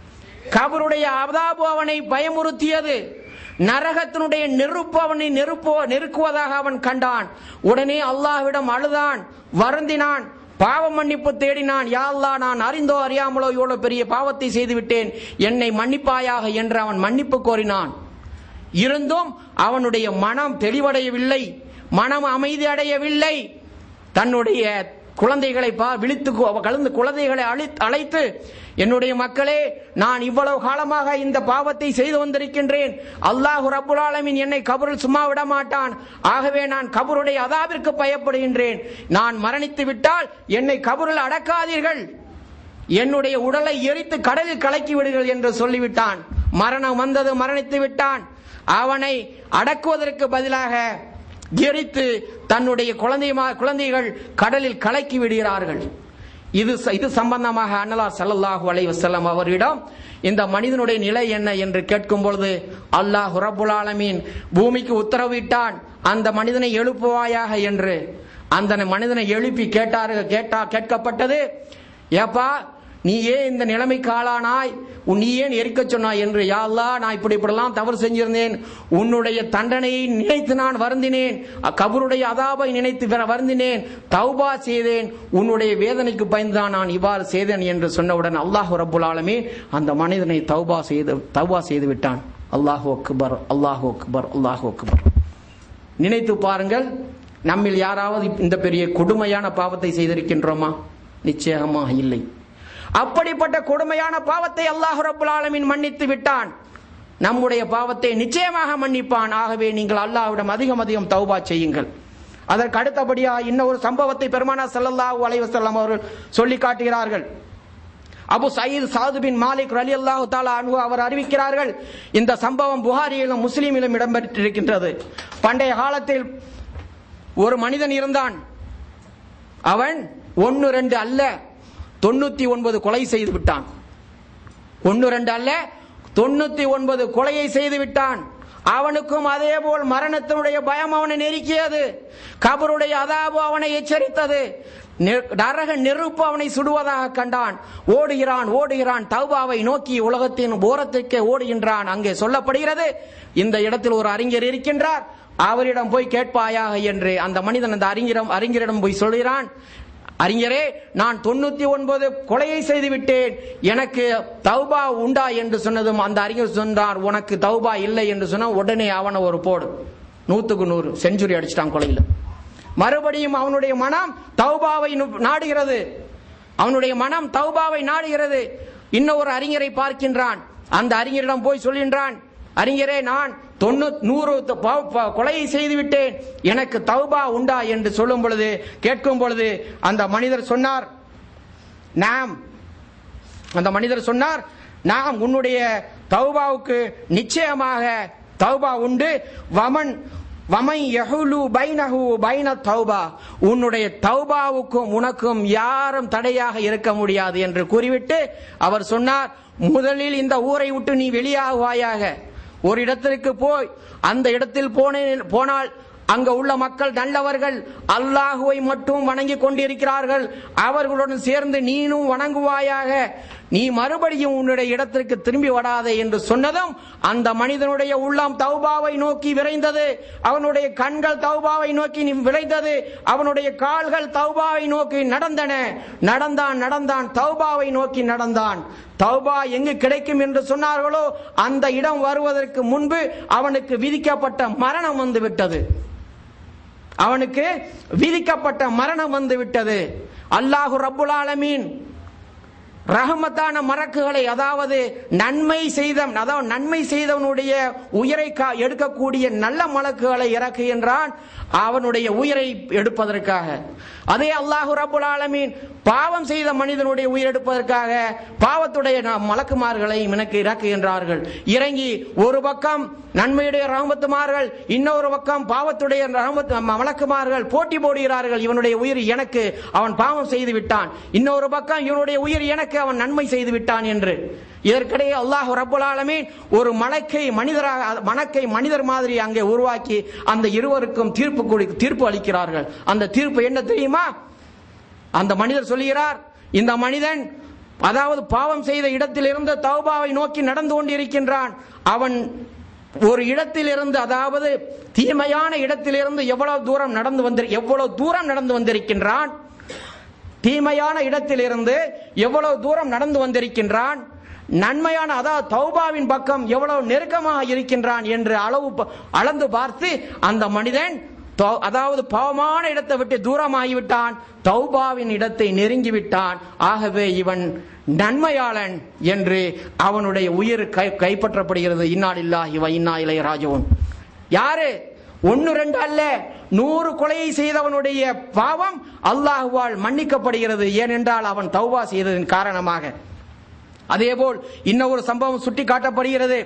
Speaker 3: கபருடைய அதாபு அவனை பயமுறுத்தியது நரகத்தினுடைய நெருப்பு அவனை நெருப்போ நெருக்குவதாக அவன் கண்டான் உடனே அல்லாஹ்விடம் அழுதான் வருந்தினான் பாவ மன்னிப்பு தேடினான் யா அல்லாஹ் நான் அறிந்தோ அறியாமலோ இவ்வளவு பெரிய பாவத்தை செய்து விட்டேன் என்னை மன்னிப்பாயாக என்று அவன் மன்னிப்பு கோரினான் இருந்தும் அவனுடைய மனம் தெளிவடையவில்லை மனம் அமைதி அடையவில்லை தன்னுடைய குழந்தைகளை பா விழித்து கு- கலந்து குழந்தைகளை அழி- அழைத்து என்னுடைய மக்களே நான் இவ்வளவு காலமாக இந்த பாவத்தை செய்து வந்திருக்கின்றேன் அல்லாஹு ரப்புல் ஆலமீன் என்னை கபரில் சும்மா விட மாட்டான் ஆகவே நான் கபருடைய அதாவிற்கு பயப்படுகின்றேன் நான் மரணித்து விட்டால் என்னை கபரில் அடக்காதீர்கள் என்னுடைய உடலை எரித்து கடலில் கலக்கி விடுங்கள் என்று சொல்லிவிட்டான் மரணம் வந்தது மரணித்து விட்டான் அவனை அடக்குவதற்கு பதிலாக எரித்து தன்னுடைய குழந்தை குழந்தைகள் கடலில் கலக்கி விடுகிறார்கள் இது ச- இது சம்பந்தமாக அன்னலா ஸல்லல்லாஹு அலைஹி வஸல்லம் அவரிடம் இந்த மனிதனுடைய நிலை என்ன என்று கேட்கும் பொழுது அல்லாஹ் ரப்புல் ஆலமீன் பூமிக்கு உத்தரவிட்டான் அந்த மனிதனை எழுப்புவாயாக என்று அந்த மனிதனை எழுப்பி கேட்டார்கள் கேட்டா கேட்கப்பட்டது ஏப்பா நீ ஏன் இந்த நிலைமைக்கு ஆளானாய் உன் நீ ஏன் எரிக்க சொன்னாய் என்று யா அல்லாஹ் நான் இப்படி இப்படிலாம் தவறு செஞ்சிருந்தேன் உன்னுடைய தண்டனையை நினைத்து நான் வருந்தினேன் கபருடைய அதாபை நினைத்து வ- வருந்தினேன் தௌபா செய்தேன் உன்னுடைய வேதனைக்கு பயந்துதான் நான் இவ்வாறு செய்தேன் என்று சொன்னவுடன் அல்லாஹ் ரப்புல் ஆலமீன் அந்த மனிதனை தௌபா செய்து தௌபா செய்து விட்டான் அல்லாஹு அக்பர் அல்லாஹு அக்பர் அல்லாஹு அக்பர் நினைத்து பாருங்கள் நம்மில் யாராவது இந்த பெரிய கொடுமையான பாவத்தை செய்திருக்கின்றோமா நிச்சயமாக இல்லை அப்படிப்பட்ட கொடுமையான பாவத்தை அல்லாஹ் ரப்புல் ஆலமீன் மன்னித்து விட்டான் நம்முடைய பாவத்தை நிச்சயமாக மன்னிப்பான் ஆகவே நீங்கள் அல்லாஹ்விடம் அதிகம் அதிகம் தௌபா செய்யுங்கள் அதற்கு அடுத்தபடியாக இன்னொரு சம்பவத்தை பெருமானா ஸல்லல்லாஹு அலைஹி வஸல்லம் அவர்கள் சொல்லி காட்டுகிறார்கள் அபு சயீத் சாது பின் மாலிக் ரலி அல்லாஹு தாலா அன்ஹு அவர் அறிவிக்கிறார்கள் இந்த சம்பவம் புகாரியிலும் முஸ்லீமிலும் இடம்பெற்றிருக்கின்றது பண்டைய காலத்தில் ஒரு மனிதன் இருந்தான் அவன் ஒன்னு ரெண்டு அல்ல தொண்ணூத்தி ஒன்பது கொலை செய்து விட்டான் ஒன்னு ரெண்டு அல்ல தொண்ணூத்தி ஒன்பது கொலையை செய்து விட்டான் அவனுக்கும் அதே போல் மரணத்தினுடைய பயம் அவனை நெருக்கியது கபருடைய அதாபு அவனை எச்சரித்தது நெ- நரக நெருப்பு அவனை சுடுவதாக கண்டான் ஓடுகிறான் ஓடுகிறான் தௌபாவை நோக்கி உலகத்தின் ஓரத்திற்கு ஓடுகின்றான் அங்கே சொல்லப்படுகிறது இந்த இடத்தில் ஒரு அறிஞர் இருக்கின்றார் அவரிடம் போய் கேட்பாயாக என்று அந்த மனிதன் அந்த அறிஞரம் அறிஞரிடம் போய் சொல்கிறான் அறிஞரே நான் தொண்ணூத்தி ஒன்பது கொலையை செய்து விட்டேன் எனக்கு தௌபா உண்டா என்று சொன்னதும் அந்த அறிஞர் சொன்னார் உனக்கு தௌபா இல்லை என்று சொன்னா உடனே அவனை ஒரு போடு நூத்துக்கு நூறு செஞ்சுரி அடிச்சிட்டான் கொலையில மறுபடியும் அவனுடைய மனம் தௌபாவை நு- நாடுகிறது அவனுடைய மனம் தௌபாவை நாடுகிறது இன்னும் ஒரு அறிஞரை பார்க்கின்றான் அந்த அறிஞரிடம் போய் சொல்கின்றான் அறிஞரே நான் தொண்ணூத் நூறு த- ப- ப- கொலையை செய்து விட்டேன் எனக்கு தௌபா உண்டா என்று சொல்லும் பொழுது கேட்கும் பொழுது அந்த மனிதர் சொன்னார் நாம் அந்த மனிதர் சொன்னார் நாம் உன்னுடைய தௌபாவுக்கு நிச்சயமாக தௌபா உண்டு வமன் வமை யஹுலு பைனஹு பைன தௌபா உன்னுடைய தௌபாவுக்கும் உனக்கும் யாரும் தடையாக இருக்க முடியாது என்று கூறிவிட்டு அவர் சொன்னார் முதலில் இந்த ஊரை விட்டு நீ வெளியாகுவாயாக ஒரு இடத்திற்கு போய் அந்த இடத்தில் போனேன் போனால் அங்க உள்ள மக்கள் நல்லவர்கள் அல்லாஹுவை மட்டும் வணங்கி கொண்டிருக்கிறார்கள் அவர்களுடன் சேர்ந்து நீனும் வணங்குவாயாக நீ மறுபடியும் உன்னுடைய இடத்திற்கு திரும்பி வராதே என்று சொன்னதும் அந்த மனிதனுடைய உள்ளம் தௌபாவை நோக்கி விரைந்தது அவனுடைய கண்கள் தௌபாவை நோக்கி நி- விரைந்தது அவனுடைய கால்கள் தௌபாவை நோக்கி நடந்தன நடந்தான் நடந்தான் தௌபாவை நோக்கி நடந்தான் தௌபா எங்கு கிடைக்கும் என்று சொன்னார்களோ அந்த இடம் வருவதற்கு முன்பு அவனுக்கு விதிக்கப்பட்ட மரணம் வந்து விட்டது அவனுக்கு விதிக்கப்பட்ட மரணம் வந்து விட்டது அல்லாஹு ரப்புல் ஆலமீன் ரஹமத்தான மறக்குகளை அதாவது நன்மை செய்த அதாவது நன்மை செய்தவனுடைய உயிரை கா- எடுக்கக்கூடிய நல்ல மலக்குகளை இறக்குகின்றான் அவனுடைய உயிரை எடுப்பதற்காக அதே அல்லாஹு ரப்புல் ஆலமீன் பாவம் செய்த மனிதனுடைய உயிர் எடுப்பதற்காக பாவத்துடைய ந- மலக்குமார்களை எனக்கு இறக்குகின்றார்கள் இறங்கி ஒரு பக்கம் நன்மையுடைய ரஹமத்துமார்கள் இன்னொரு பக்கம் பாவத்துடைய ரஹமத்து மலக்குமார்கள் போட்டி போடுகிறார்கள் இவனுடைய உயிர் எனக்கு அவன் பாவம் செய்து விட்டான் இன்னொரு பக்கம் இவனுடைய உயிர் எனக்கு அவன் நன்மை செய்து விட்டான் என்று இதற்கிடையே அல்லாஹ் ரப்புல் ஆலமீன் ஒரு மலக்கை மனிதராக மணக்கை மனிதர் மாதிரி அங்கே உருவாக்கி அந்த இருவருக்கும் தீர்ப்பு கொடு- தீர்ப்பு அளிக்கிறார்கள் அந்த தீர்ப்பு என்ன தெரியுமா அந்த மனிதர் சொல்கிறார் இந்த மனிதன் அதாவது பாவம் செய்த இடத்திலிருந்து தௌபாவை நோக்கி நடந்து கொண்டிருக்கின்றான் அவன் ஒரு இடத்திலிருந்து அதாவது தீமையான இடத்திலிருந்து எவ்வளவு தூரம் நடந்து வந்து எவ்வளவு தூரம் நடந்து வந்திருக்கின்றான் தீமையான இடத்திலிருந்து எவ்வளவு தூரம் நடந்து வந்திருக்கின்றான் நன்மையான அதாவது தௌபாவின் பக்கம் எவ்வளவு நெருக்கமாக இருக்கின்றான் என்று அளவு ப- அளந்து பார்த்து அந்த மனிதன் தௌ- அதாவது பாவமான இடத்தை விட்டு தூரமாகிவிட்டான் தௌபாவின் இடத்தை நெருங்கி விட்டான் ஆகவே இவன் நன்மையாளன் என்று அவனுடைய உயிர் கை கைப்பற்றப்படுகிறது இன்னாலில்லா இவ இன்னா இளைய ராஜவன் யாரு ஒன்னு ரெண்டு அல்ல நூறு கொலையை செய்தவனுடைய பாவம் அல்லாஹுவால் மன்னிக்கப்படுகிறது ஏனென்றால் அவன் தௌபா செய்ததன் காரணமாக அதேபோல் இன்னொரு சம்பவம் சுட்டி காட்டப்படுகிறது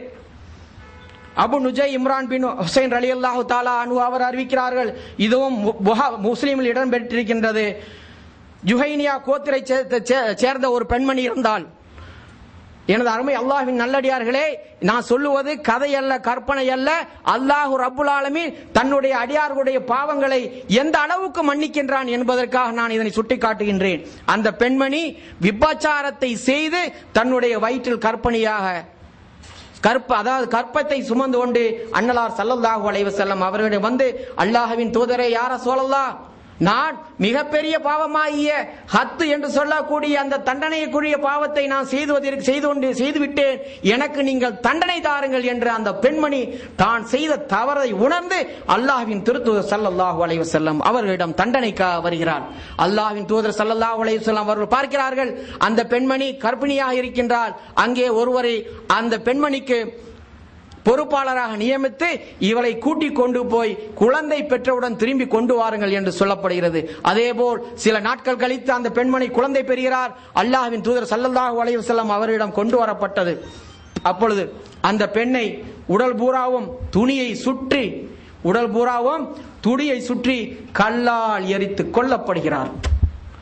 Speaker 3: அபு நுஜை இம்ரான் பின் ஹுசைன் அலி அல்லாஹு தாலா அனு அவர் அறிவிக்கிறார்கள் இதுவும் மு- புகா- முஸ்லிமில் இடம் பெற்றிருக்கின்றது ஜுஹைனியா கோத்திரை சேர்ந்த- சே- சேர்ந்த ஒரு பெண்மணி இருந்தால் எனது அருமை அல்லாஹ்வின் நல்லடியார்களே நான் சொல்லுவது கதை அல்ல கற்பனை அல்ல அல்லாஹு ரப்புல் ஆலமீன் தன்னுடைய அடியார்களுடைய பாவங்களை எந்த அளவுக்கு மன்னிக்கின்றான் என்பதற்காக நான் இதனை சுட்டிக்காட்டுகின்றேன் அந்த பெண்மணி விபச்சாரத்தை செய்து தன்னுடைய வயிற்றில் கற்பனையாக கற்ப அதாவது கற்பத்தை சுமந்து கொண்டு அன்னலார் சல்லல்லாஹு அலைஹி வஸல்லம் அவர்களிடம் வந்து அல்லாஹ்வின் தூதரே யார சொல்லலாம் நான் மிகப்பெரிய பாவமாகிய ஹத்து என்று சொல்லக்கூடிய அந்த தண்டனைக்குரிய பாவத்தை நான் செய்துவதற்கு செய்து கொண்டு செய்துவிட்டேன் எனக்கு நீங்கள் தண்டனை தாருங்கள் என்று அந்த பெண்மணி தான் செய்த தவறை உணர்ந்து அல்லாஹ்வின் திருத்தூதர் ஸல்லல்லாஹு அலைஹி வஸல்லம் அவர்களிடம் தண்டனைக்காக வருகிறார் அல்லாஹ்வின் தூதர் ஸல்லல்லாஹு அலைஹி வஸல்லம் அவர்கள் பார்க்கிறார்கள் அந்த பெண்மணி கர்ப்பிணியாக இருக்கின்றால் அங்கே ஒருவரை அந்த பெண்மணிக்கு பொறுப்பாளராக நியமித்து இவளை கூட்டிக் கொண்டு போய் குழந்தை பெற்றவுடன் திரும்பி கொண்டு வாருங்கள் என்று சொல்லப்படுகிறது அதேபோல் சில நாட்கள் கழித்து அந்த பெண்மணி குழந்தை பெறுகிறார் அல்லாஹ்வின் தூதர் ஸல்லல்லாஹு அலைஹி வஸல்லம் அவரிடம் கொண்டு வரப்பட்டது அப்பொழுது அந்த பெண்ணை உடல் பூராவும் துணியை சுற்றி உடல் பூராவும் துணியை சுற்றி கல்லால் எரித்து கொல்லப்படுகிறார்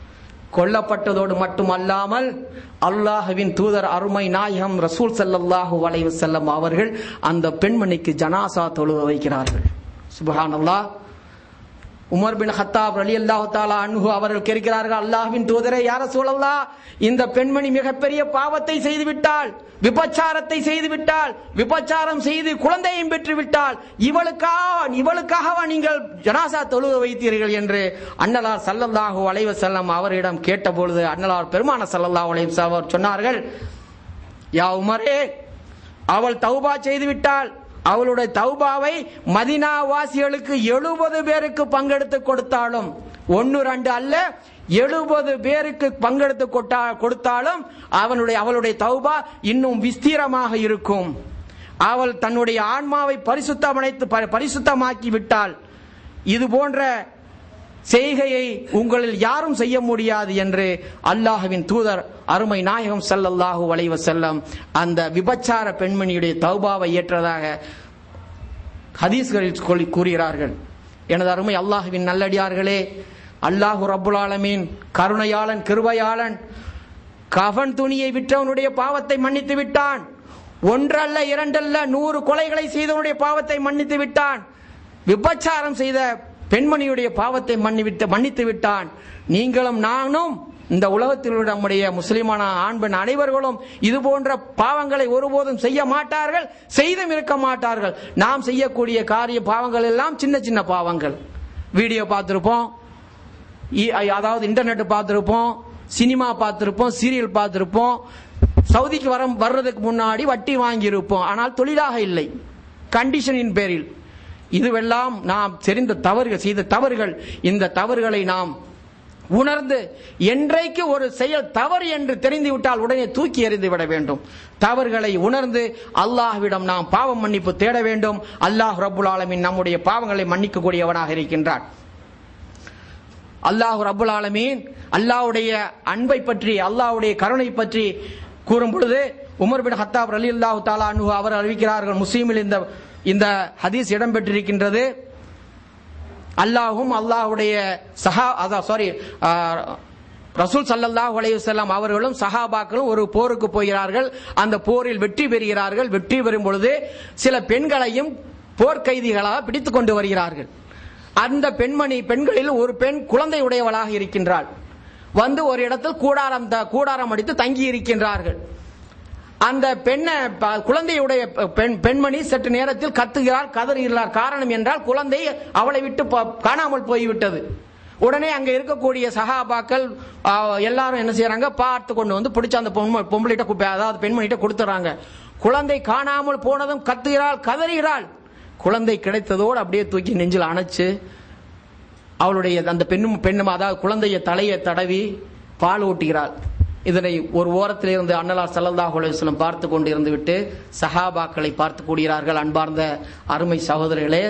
Speaker 3: கொல்லப்பட்டதோடு மட்டுமல்லாமல் அல்லாஹுவின் தூதர் அருமை நாயகம் ரசூல் ஸல்லல்லாஹு அலைஹி வஸல்லம் அவர்கள் அந்த பெண்மணிக்கு ஜனாசா தொழுவ வைக்கிறார்கள் சுபஹானல்லாஹ் உமர் பின் ஹத்தாப் அலி அல்லாஹு தாலா அன்ஹு அவர்கள் கேட்கிறார்கள் அல்லாஹ்வின் தூதரே யார சூழல்லா இந்த பெண்மணி மிகப்பெரிய பாவத்தை செய்து விட்டாள் விபச்சாரத்தை செய்து விட்டாள் விபச்சாரம் செய்து குழந்தையும் பெற்று விட்டாள் இவளுக்காக இவளுக்காகவா நீங்கள் ஜனாசா தொழுக வைத்தீர்கள் என்று அன்னலார் சல்லல்லாஹு அலைவ செல்லம் அவரிடம் கேட்டபொழுது அன்னலார் பெருமான சல்லல்லாஹு அலைஹி வஸல்லம் அவர் சொன்னார்கள் யா உமரே அவள் தௌபா செய்து விட்டாள் அவளுடைய தௌபாவை மதினா வாசிகளுக்கு எழுபது பேருக்கு பங்கெடுத்து கொடுத்தாலும் ஒன்னு ரெண்டு அல்ல எழுபது பேருக்கு பங்கெடுத்து கொட்டா- கொடுத்தாலும் அவனுடைய அவளுடைய தௌபா இன்னும் விஸ்தீரமாக இருக்கும் அவள் தன்னுடைய ஆன்மாவை பரிசுத்தமடைத்து ப- பரிசுத்தமாக்கி விட்டாள் இது போன்ற செய்கையை உங்களில் யாரும் செய்ய முடியாது என்று அல்லாஹ்வின் தூதர் அருமை நாயகம் ஸல்லல்லாஹு அலைஹி வஸல்லம் அந்த விபச்சார பெண்மணியுடைய தௌபாவை ஏற்றதாக ஹதீஸ்களில் சொல்லி- கூறுகிறார்கள் எனது அருமை அல்லாஹ்வின் நல்லடியார்களே அல்லாஹு ரப்புல் ஆலமீன் கருணையாளன் கிருபையாளன் கஃன் துணியை விற்றவனுடைய பாவத்தை மன்னித்து விட்டான் ஒன்றல்ல இரண்டல்ல நூறு கொலைகளை செய்தவனுடைய பாவத்தை மன்னித்து விட்டான் விபச்சாரம் செய்த பெண்மணியுடைய பாவத்தை மன்னிவிட்டு மன்னித்து விட்டான் நீங்களும் நானும் இந்த உலகத்தில் உள்ள நம்முடைய முஸ்லிமான ஆண் பெண் அனைவர்களும் இது போன்ற பாவங்களை ஒருபோதும் செய்ய மாட்டார்கள் செய்தும் இருக்க மாட்டார்கள் நாம் செய்யக்கூடிய காரிய பாவங்கள் எல்லாம் சின்ன சின்ன பாவங்கள் வீடியோ பார்த்திருப்போம் இ- அதாவது இன்டர்நெட் பார்த்திருப்போம் சினிமா பார்த்திருப்போம் சீரியல் பார்த்திருப்போம் சவுதிக்கு வர வர்றதுக்கு முன்னாடி வட்டி வாங்கியிருப்போம் ஆனால் தொழிலாக இல்லை கண்டிஷனின் பேரில் இதுவெல்லாம் நாம் தெரிந்த தவறுகள் செய்த தவறுகள் இந்த தவறுகளை நாம் உணர்ந்து என்றைக்கு ஒரு செயல் தவறு என்று தெரிந்து விட்டால் உடனே தூக்கி எறிந்து விட வேண்டும் தவறுகளை உணர்ந்து அல்லாஹ்விடம் நாம் பாவம் மன்னிப்பு தேட வேண்டும் அல்லாஹ் ரப்புல் ஆலமீன் நம்முடைய பாவங்களை மன்னிக்கக்கூடியவனாக இருக்கின்றான் அல்லாஹ் ரப்புல் ஆலமீன் அல்லாஹ்வுடைய அன்பை பற்றி அல்லாஹ்வுடைய கருணை பற்றி கூறும் பொழுது உமர் பின் ஹத்தாப் ரலி அல்லாஹு தாலா அன்ஹு அவர் அறிவிக்கிறார்கள் முஸ்லீமில் இந்த இந்த ஹதீஸ் இடம்பெற்றிருக்கின்றது அல்லாஹும் அல்லாஹ்வுடைய சஹா அதான் சாரி ரசூல் சல்லல்லாஹு அலைஹி வஸல்லம் அவர்களும் சஹாபாக்களும் ஒரு போருக்கு போகிறார்கள் அந்த போரில் வெற்றி பெறுகிறார்கள் வெற்றி பெறும் பொழுது சில பெண்களையும் போர்க்கைதிகளாக பிடித்துக் கொண்டு வருகிறார்கள் அந்த பெண்மணி பெண்களில் ஒரு பெண் குழந்தை உடையவளாக இருக்கின்றாள் வந்து ஒரு இடத்தில் கூடாரம் த- கூடாரம் அடித்து தங்கி இருக்கின்றார்கள் அந்த பெண்ணை ப- குழந்தையுடைய பெண் பெண்மணி சற்று நேரத்தில் கத்துகிறார் கதறுகிறார் காரணம் என்றால் குழந்தை அவளை விட்டு ப- காணாமல் போய்விட்டது உடனே அங்க இருக்கக்கூடிய சகாபாக்கள் ஆ, எல்லாரும் என்ன செய்யறாங்க பார்த்து கொண்டு வந்து பிடிச்ச அந்த பொம்மை பொம்பளைகிட்ட கு- அதாவது பெண்மணிகிட்ட கொடுத்துறாங்க குழந்தை காணாமல் போனதும் கத்துகிறாள் கதறுகிறாள் குழந்தை கிடைத்ததோடு அப்படியே தூக்கி நெஞ்சில் அணைச்சு அவளுடைய அந்த பெண்ணும் பெண்ணும் அதாவது குழந்தைய தலையை தடவி பால் ஊட்டுகிறாள் இதனை ஒரு ஓரத்தில் இருந்து அன்னலார் ஸல்லல்லாஹு அலைஹி வஸல்லம் பார்த்து கொண்டு இருந்து விட்டு சஹாபாக்களை பார்த்து கூடுகிறார்கள் அன்பார்ந்த அருமை சகோதரர்களே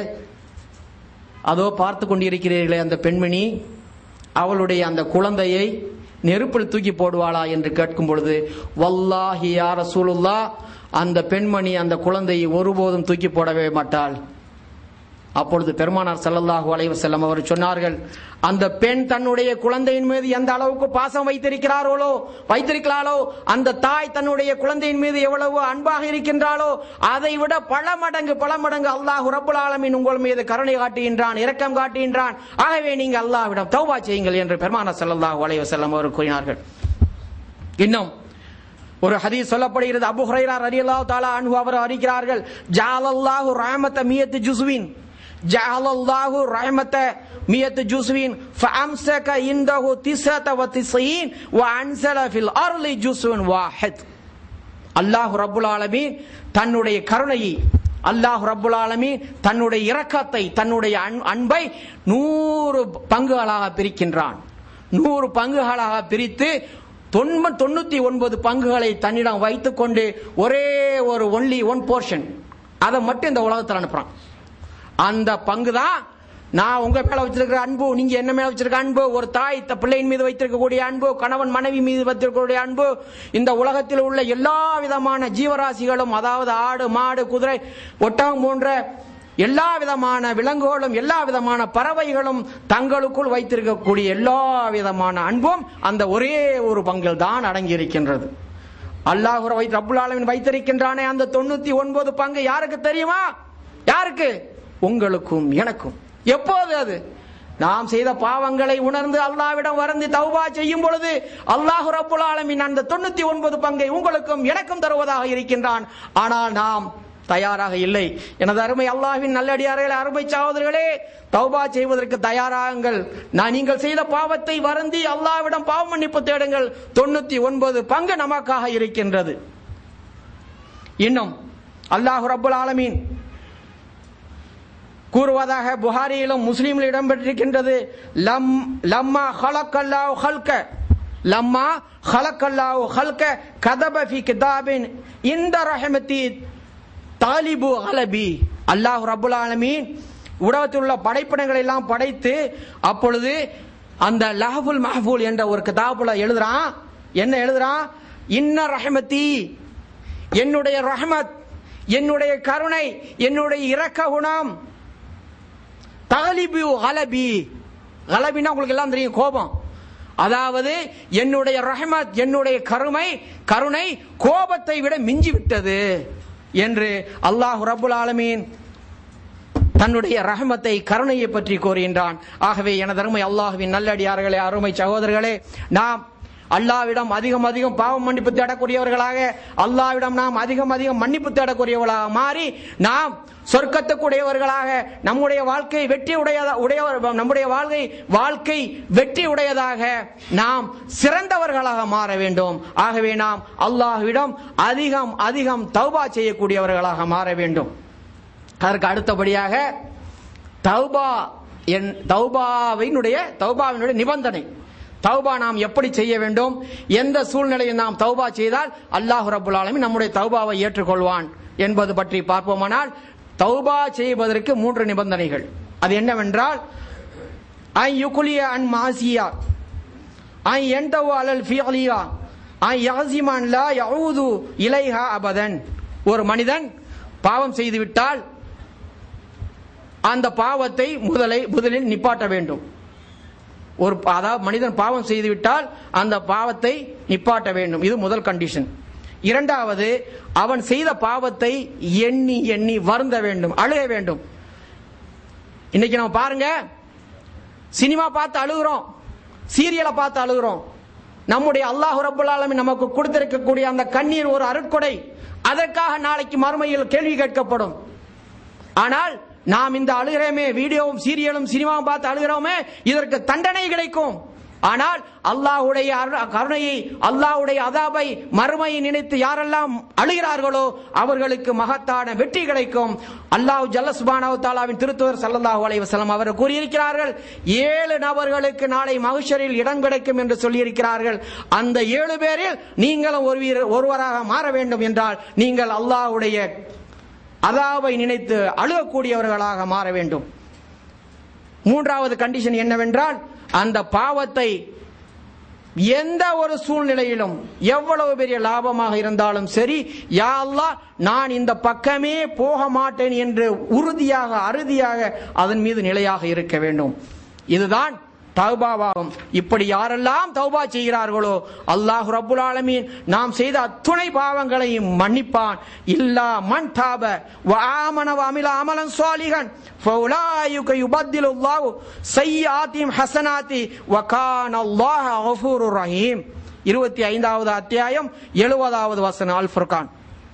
Speaker 3: அதோ பார்த்து கொண்டிருக்கிறீர்களே அந்த பெண்மணி அவளுடைய அந்த குழந்தையை நெருப்பில் தூக்கி போடுவாளா என்று கேட்கும் பொழுது வல்லாஹி யா ரசூலுல்லாஹ் அந்த பெண்மணி அந்த குழந்தையை ஒருபோதும் தூக்கி போடவே மாட்டாள் அப்பொழுது பெருமானார் ஸல்லல்லாஹு அலைஹி வஸல்லம் அவர் சொன்னார்கள் அந்த பெண் தன்னுடைய குழந்தையின் மீது எந்த அளவுக்கு பாசம் வைத்திருக்கிறார்களோ வைத்திருக்கிறாளோ அந்த தாய் தன்னுடைய குழந்தையின் மீது எவ்வளவு அன்பாக இருக்கின்றாளோ அதை விட பல மடங்கு பல மடங்கு அல்லாஹ் ரப்புல் ஆலமீன் உங்கள் மீது கருணை காட்டுகின்றான் இரக்கம் காட்டுகின்றான் ஆகவே நீங்க அல்லாஹ்விடம் தௌபா செய்யுங்கள் என்று பெருமானார் ஸல்லல்லாஹு அலைஹி வஸல்லம் அவர் கூறினார்கள் இன்னும் ஒரு ஹதீஸ் சொல்லப்படுகிறது அபு ஹுரைரா ரலியல்லாஹு தஆலா அன்ஹு அவர் அறிகிறார்கள் ஜஅலல்லாஹு ரஹமத மியத் ஜுஸ்வின் ஜஅலல்லாஹு ரஹமத மியத் ஜுஸ்வின் ஃபஅம்சக இந்தஹு திஸ்ஸத வ திஸ்ஸீன் வ அன்ஸல ஃபில் அர்லி ஜுஸ்வன் வாஹித் அல்லாஹ் ரப்புல் ஆலமீன் தன்னுடைய கருணையை அல்லாஹ் ரப்புல் ஆலமீன் தன்னுடைய இரக்கத்தை தன்னுடைய அன்- அன்பை நூறு பங்குகளாக பிரிக்கின்றான் நூறு பங்குகளாக பிரித்து தொன்ம தொண்ணூத்தி ஒன்பது பங்குகளை தன்னிடம் வைத்துக்கொண்டு ஒரே ஒரு ஒன்லி ஒன் போர்ஷன் அதை மட்டும் இந்த உலகத்தில் அனுப்புறான் அந்த பங்கு தான் நான் உங்க மேல வச்சிருக்கிற அன்பு நீங்க என்ன மேல வச்சிருக்க அன்பு ஒரு தாய் த பிள்ளையின் மீது வைத்திருக்கக்கூடிய அன்பு கணவன் மனைவி மீது வைத்திருக்கக்கூடிய அன்பு இந்த உலகத்தில் உள்ள எல்லா விதமான ஜீவராசிகளும் அதாவது ஆடு மாடு குதிரை ஒட்டகம் போன்ற எல்லா விதமான விலங்குகளும் எல்லா விதமான பறவைகளும் தங்களுக்குள் வைத்திருக்கக்கூடிய எல்லா விதமான அன்பும் அந்த ஒரே ஒரு பங்கில் தான் அடங்கி இருக்கின்றது அல்லாஹ் வை ரப்புல் ஆலமீன் வைத்திருக்கின்றானே அந்த தொண்ணூத்தி ஒன்பது பங்கு யாருக்கு தெரியுமா யாருக்கு உங்களுக்கும் எனக்கும் எப்போது அது நாம் செய்த பாவங்களை உணர்ந்து அல்லாவிடம் வருந்தி தௌபா செய்யும் பொழுது அல்லாஹ் ரப்புல் ஆலமீன் அந்த தொண்ணூத்தி ஒன்பது பங்கை உங்களுக்கும் எனக்கும் தருவதாக இருக்கின்றான் ஆனால் நாம் தயாராக இல்லை எனது அருமை அல்லாஹ்வின் நல்லடியார்களே அருமை சகோதரர்களே தௌபா செய்வதற்கு தயாராகுங்கள் நான் நீங்கள் செய்த பாவத்தை வருந்தி அல்லாஹ்விடம் பாவ மன்னிப்பு தேடுங்கள் தொண்ணூத்தி ஒன்பது பங்கு நமக்காக இருக்கின்றது இன்னும் அல்லாஹ் ரப்புல் ஆலமீன் கூறுவதாக புகாரியிலும் முஸ்லீமில் இடம்பெற்றிருக்கின்றது லம் லம்மா ஹலக்கல்லாஹு ஹல்க லம்மா ஹலக்கல்லாஹு ஹல்க கதப ஃபி கிதாபின் இந்த ரஹமதி தாலிபு அலபி அல்லாஹ் ரப்புல் ஆலமீன் உலகத்தில் உள்ள படைப்பினங்களை எல்லாம் படைத்து அப்பொழுது அந்த லஹபுல் மஹபூல் என்ற ஒரு கிதாபுல எழுதுறான் என்ன எழுதுறான் இன்ன ரஹமதி என்னுடைய ரஹமத் என்னுடைய கருணை என்னுடைய இரக்க குணம் தகலிபு கலபி கலபின்னா உங்களுக்கு எல்லாம் தெரியும் கோபம் அதாவது என்னுடைய ரஹமத் என்னுடைய கருமை கருணை கோபத்தை விட மிஞ்சி விட்டது என்று அல்லாஹ் ரப்புல் ஆலமீன் தன்னுடைய ரஹமத்தை கருணையை பற்றி கூறுகின்றான் ஆகவே எனது அருமை அல்லாஹுவின் நல்லடியார்களே அருமை சகோதரர்களே நாம் அல்லாவிடம் அதிகம் அதிகம் பாவம் மன்னிப்பு தேடக்கூடியவர்களாக அல்லாவிடம் நாம் அதிகம் அதிகம் மன்னிப்பு தேடக்கூடியவர்களாக மாறி நாம் சொர்க்கத்துக்குடையவர்களாக நம்முடைய வாழ்க்கை வெற்றி உடையதா உடையவர் நம்முடைய வாழ்க்கை வாழ்க்கை வெற்றி உடையதாக நாம் சிறந்தவர்களாக மாற வேண்டும் ஆகவே நாம் அல்லாஹ்விடம் அதிகம் அதிகம் தௌபா செய்யக்கூடியவர்களாக மாற வேண்டும் அதற்கு அடுத்தபடியாக தௌபா என் தௌபாவினுடைய தௌபாவினுடைய நிபந்தனை தௌபா நாம் எப்படி செய்ய வேண்டும் எந்த சூழ்நிலையில் நாம் தௌபா செய்தால் அல்லாஹ் ரபுல் ஆலமீன் நம்முடைய தௌபாவை ஏற்றுக்கொள்வான் என்பது பற்றி பார்ப்போமானால் தௌபா செய்வதற்கு மூன்று நிபந்தனைகள் அது என்னவென்றால் ஐ யுகுலிய அன் மாசியா ஐ என்தவு அலல் ஃபியலியா ஐ யாசிமான் லா யஊது இலைஹா அபதன் ஒரு மனிதன் பாவம் செய்துவிட்டால் அந்த பாவத்தை முதலை முதலில் நிப்பாட்ட வேண்டும் ஒரு அதாவது மனிதன் பாவம் செய்துவிட்டால் அந்த பாவத்தை நிப்பாட்ட வேண்டும் இது முதல் கண்டிஷன் இரண்டாவது அவன் செய்த பாவத்தை எண்ணி எண்ணி வருந்த வேண்டும் அழுக வேண்டும் இன்னைக்கு நம்ம பாருங்க சினிமா பார்த்து அழுகிறோம் சீரியலை பார்த்து அழுகிறோம் நம்முடைய அல்லாஹ் ரபுல் ஆலமீன் நமக்கு கொடுத்திருக்கக்கூடிய அந்த கண்ணீர் ஒரு அருட்கொடை அதற்காக நாளைக்கு மறுமையில் கேள்வி கேட்கப்படும் ஆனால் நாம் இந்த அழுகிறோமே வீடியோவும் சீரியலும் சினிமாவும் பார்த்து அழுகிறோமே இதற்கு தண்டனை கிடைக்கும் ஆனால் அல்லாஹ்வுடைய அரு- கருணையை அல்லாஹ்வுடைய அதாபை மறுமையை நினைத்து யாரெல்லாம் அழுகிறார்களோ அவர்களுக்கு மகத்தான வெற்றி கிடைக்கும் அல்லாஹ் ஜல்ல சுபானாவு தாலாவின் திருத்துவர் சல்லல்லாஹு அலைஹி வஸல்லம் அவர் கூறியிருக்கிறார்கள் ஏழு நபர்களுக்கு நாளை மகுஷரில் இடம் கிடைக்கும் என்று சொல்லியிருக்கிறார்கள் அந்த ஏழு பேரில் நீங்களும் ஒரு வீர- ஒருவராக மாற வேண்டும் என்றால் நீங்கள் அல்லாஹ்வுடைய அதாவை நினைத்து அழுகக்கூடியவர்களாக மாற வேண்டும் மூன்றாவது கண்டிஷன் என்னவென்றால் அந்த பாவத்தை எந்த ஒரு சூழ்நிலையிலும் எவ்வளவு பெரிய லாபமாக இருந்தாலும் சரி யா அல்லாஹ் நான் இந்த பக்கமே போக மாட்டேன் என்று உறுதியாக அறுதியாக அதன் மீது நிலையாக இருக்க வேண்டும் இதுதான் தௌபாவாகும் இப்படி யாரெல்லாம் தௌபா செய்கிறார்களோ அல்லாஹ் ரப்புல் ஆலமீன் நாம் செய்த அத்துணை பாவங்களையும் மன்னிப்பான் இல்லா மன் தாப வ ஆமன வ அமில அமலன் சாலிகன் ஃபௌலாயுக யுபத்திலுல்லாஹு சய்யாத்திம் ஹசனாத்தி வ கான அல்லாஹ் கஃபூருர் ரஹீம் இருபத்தி ஐந்தாவது அத்தியாயம் எழுபதாவது வசனம் அல் ஃபுர்கான்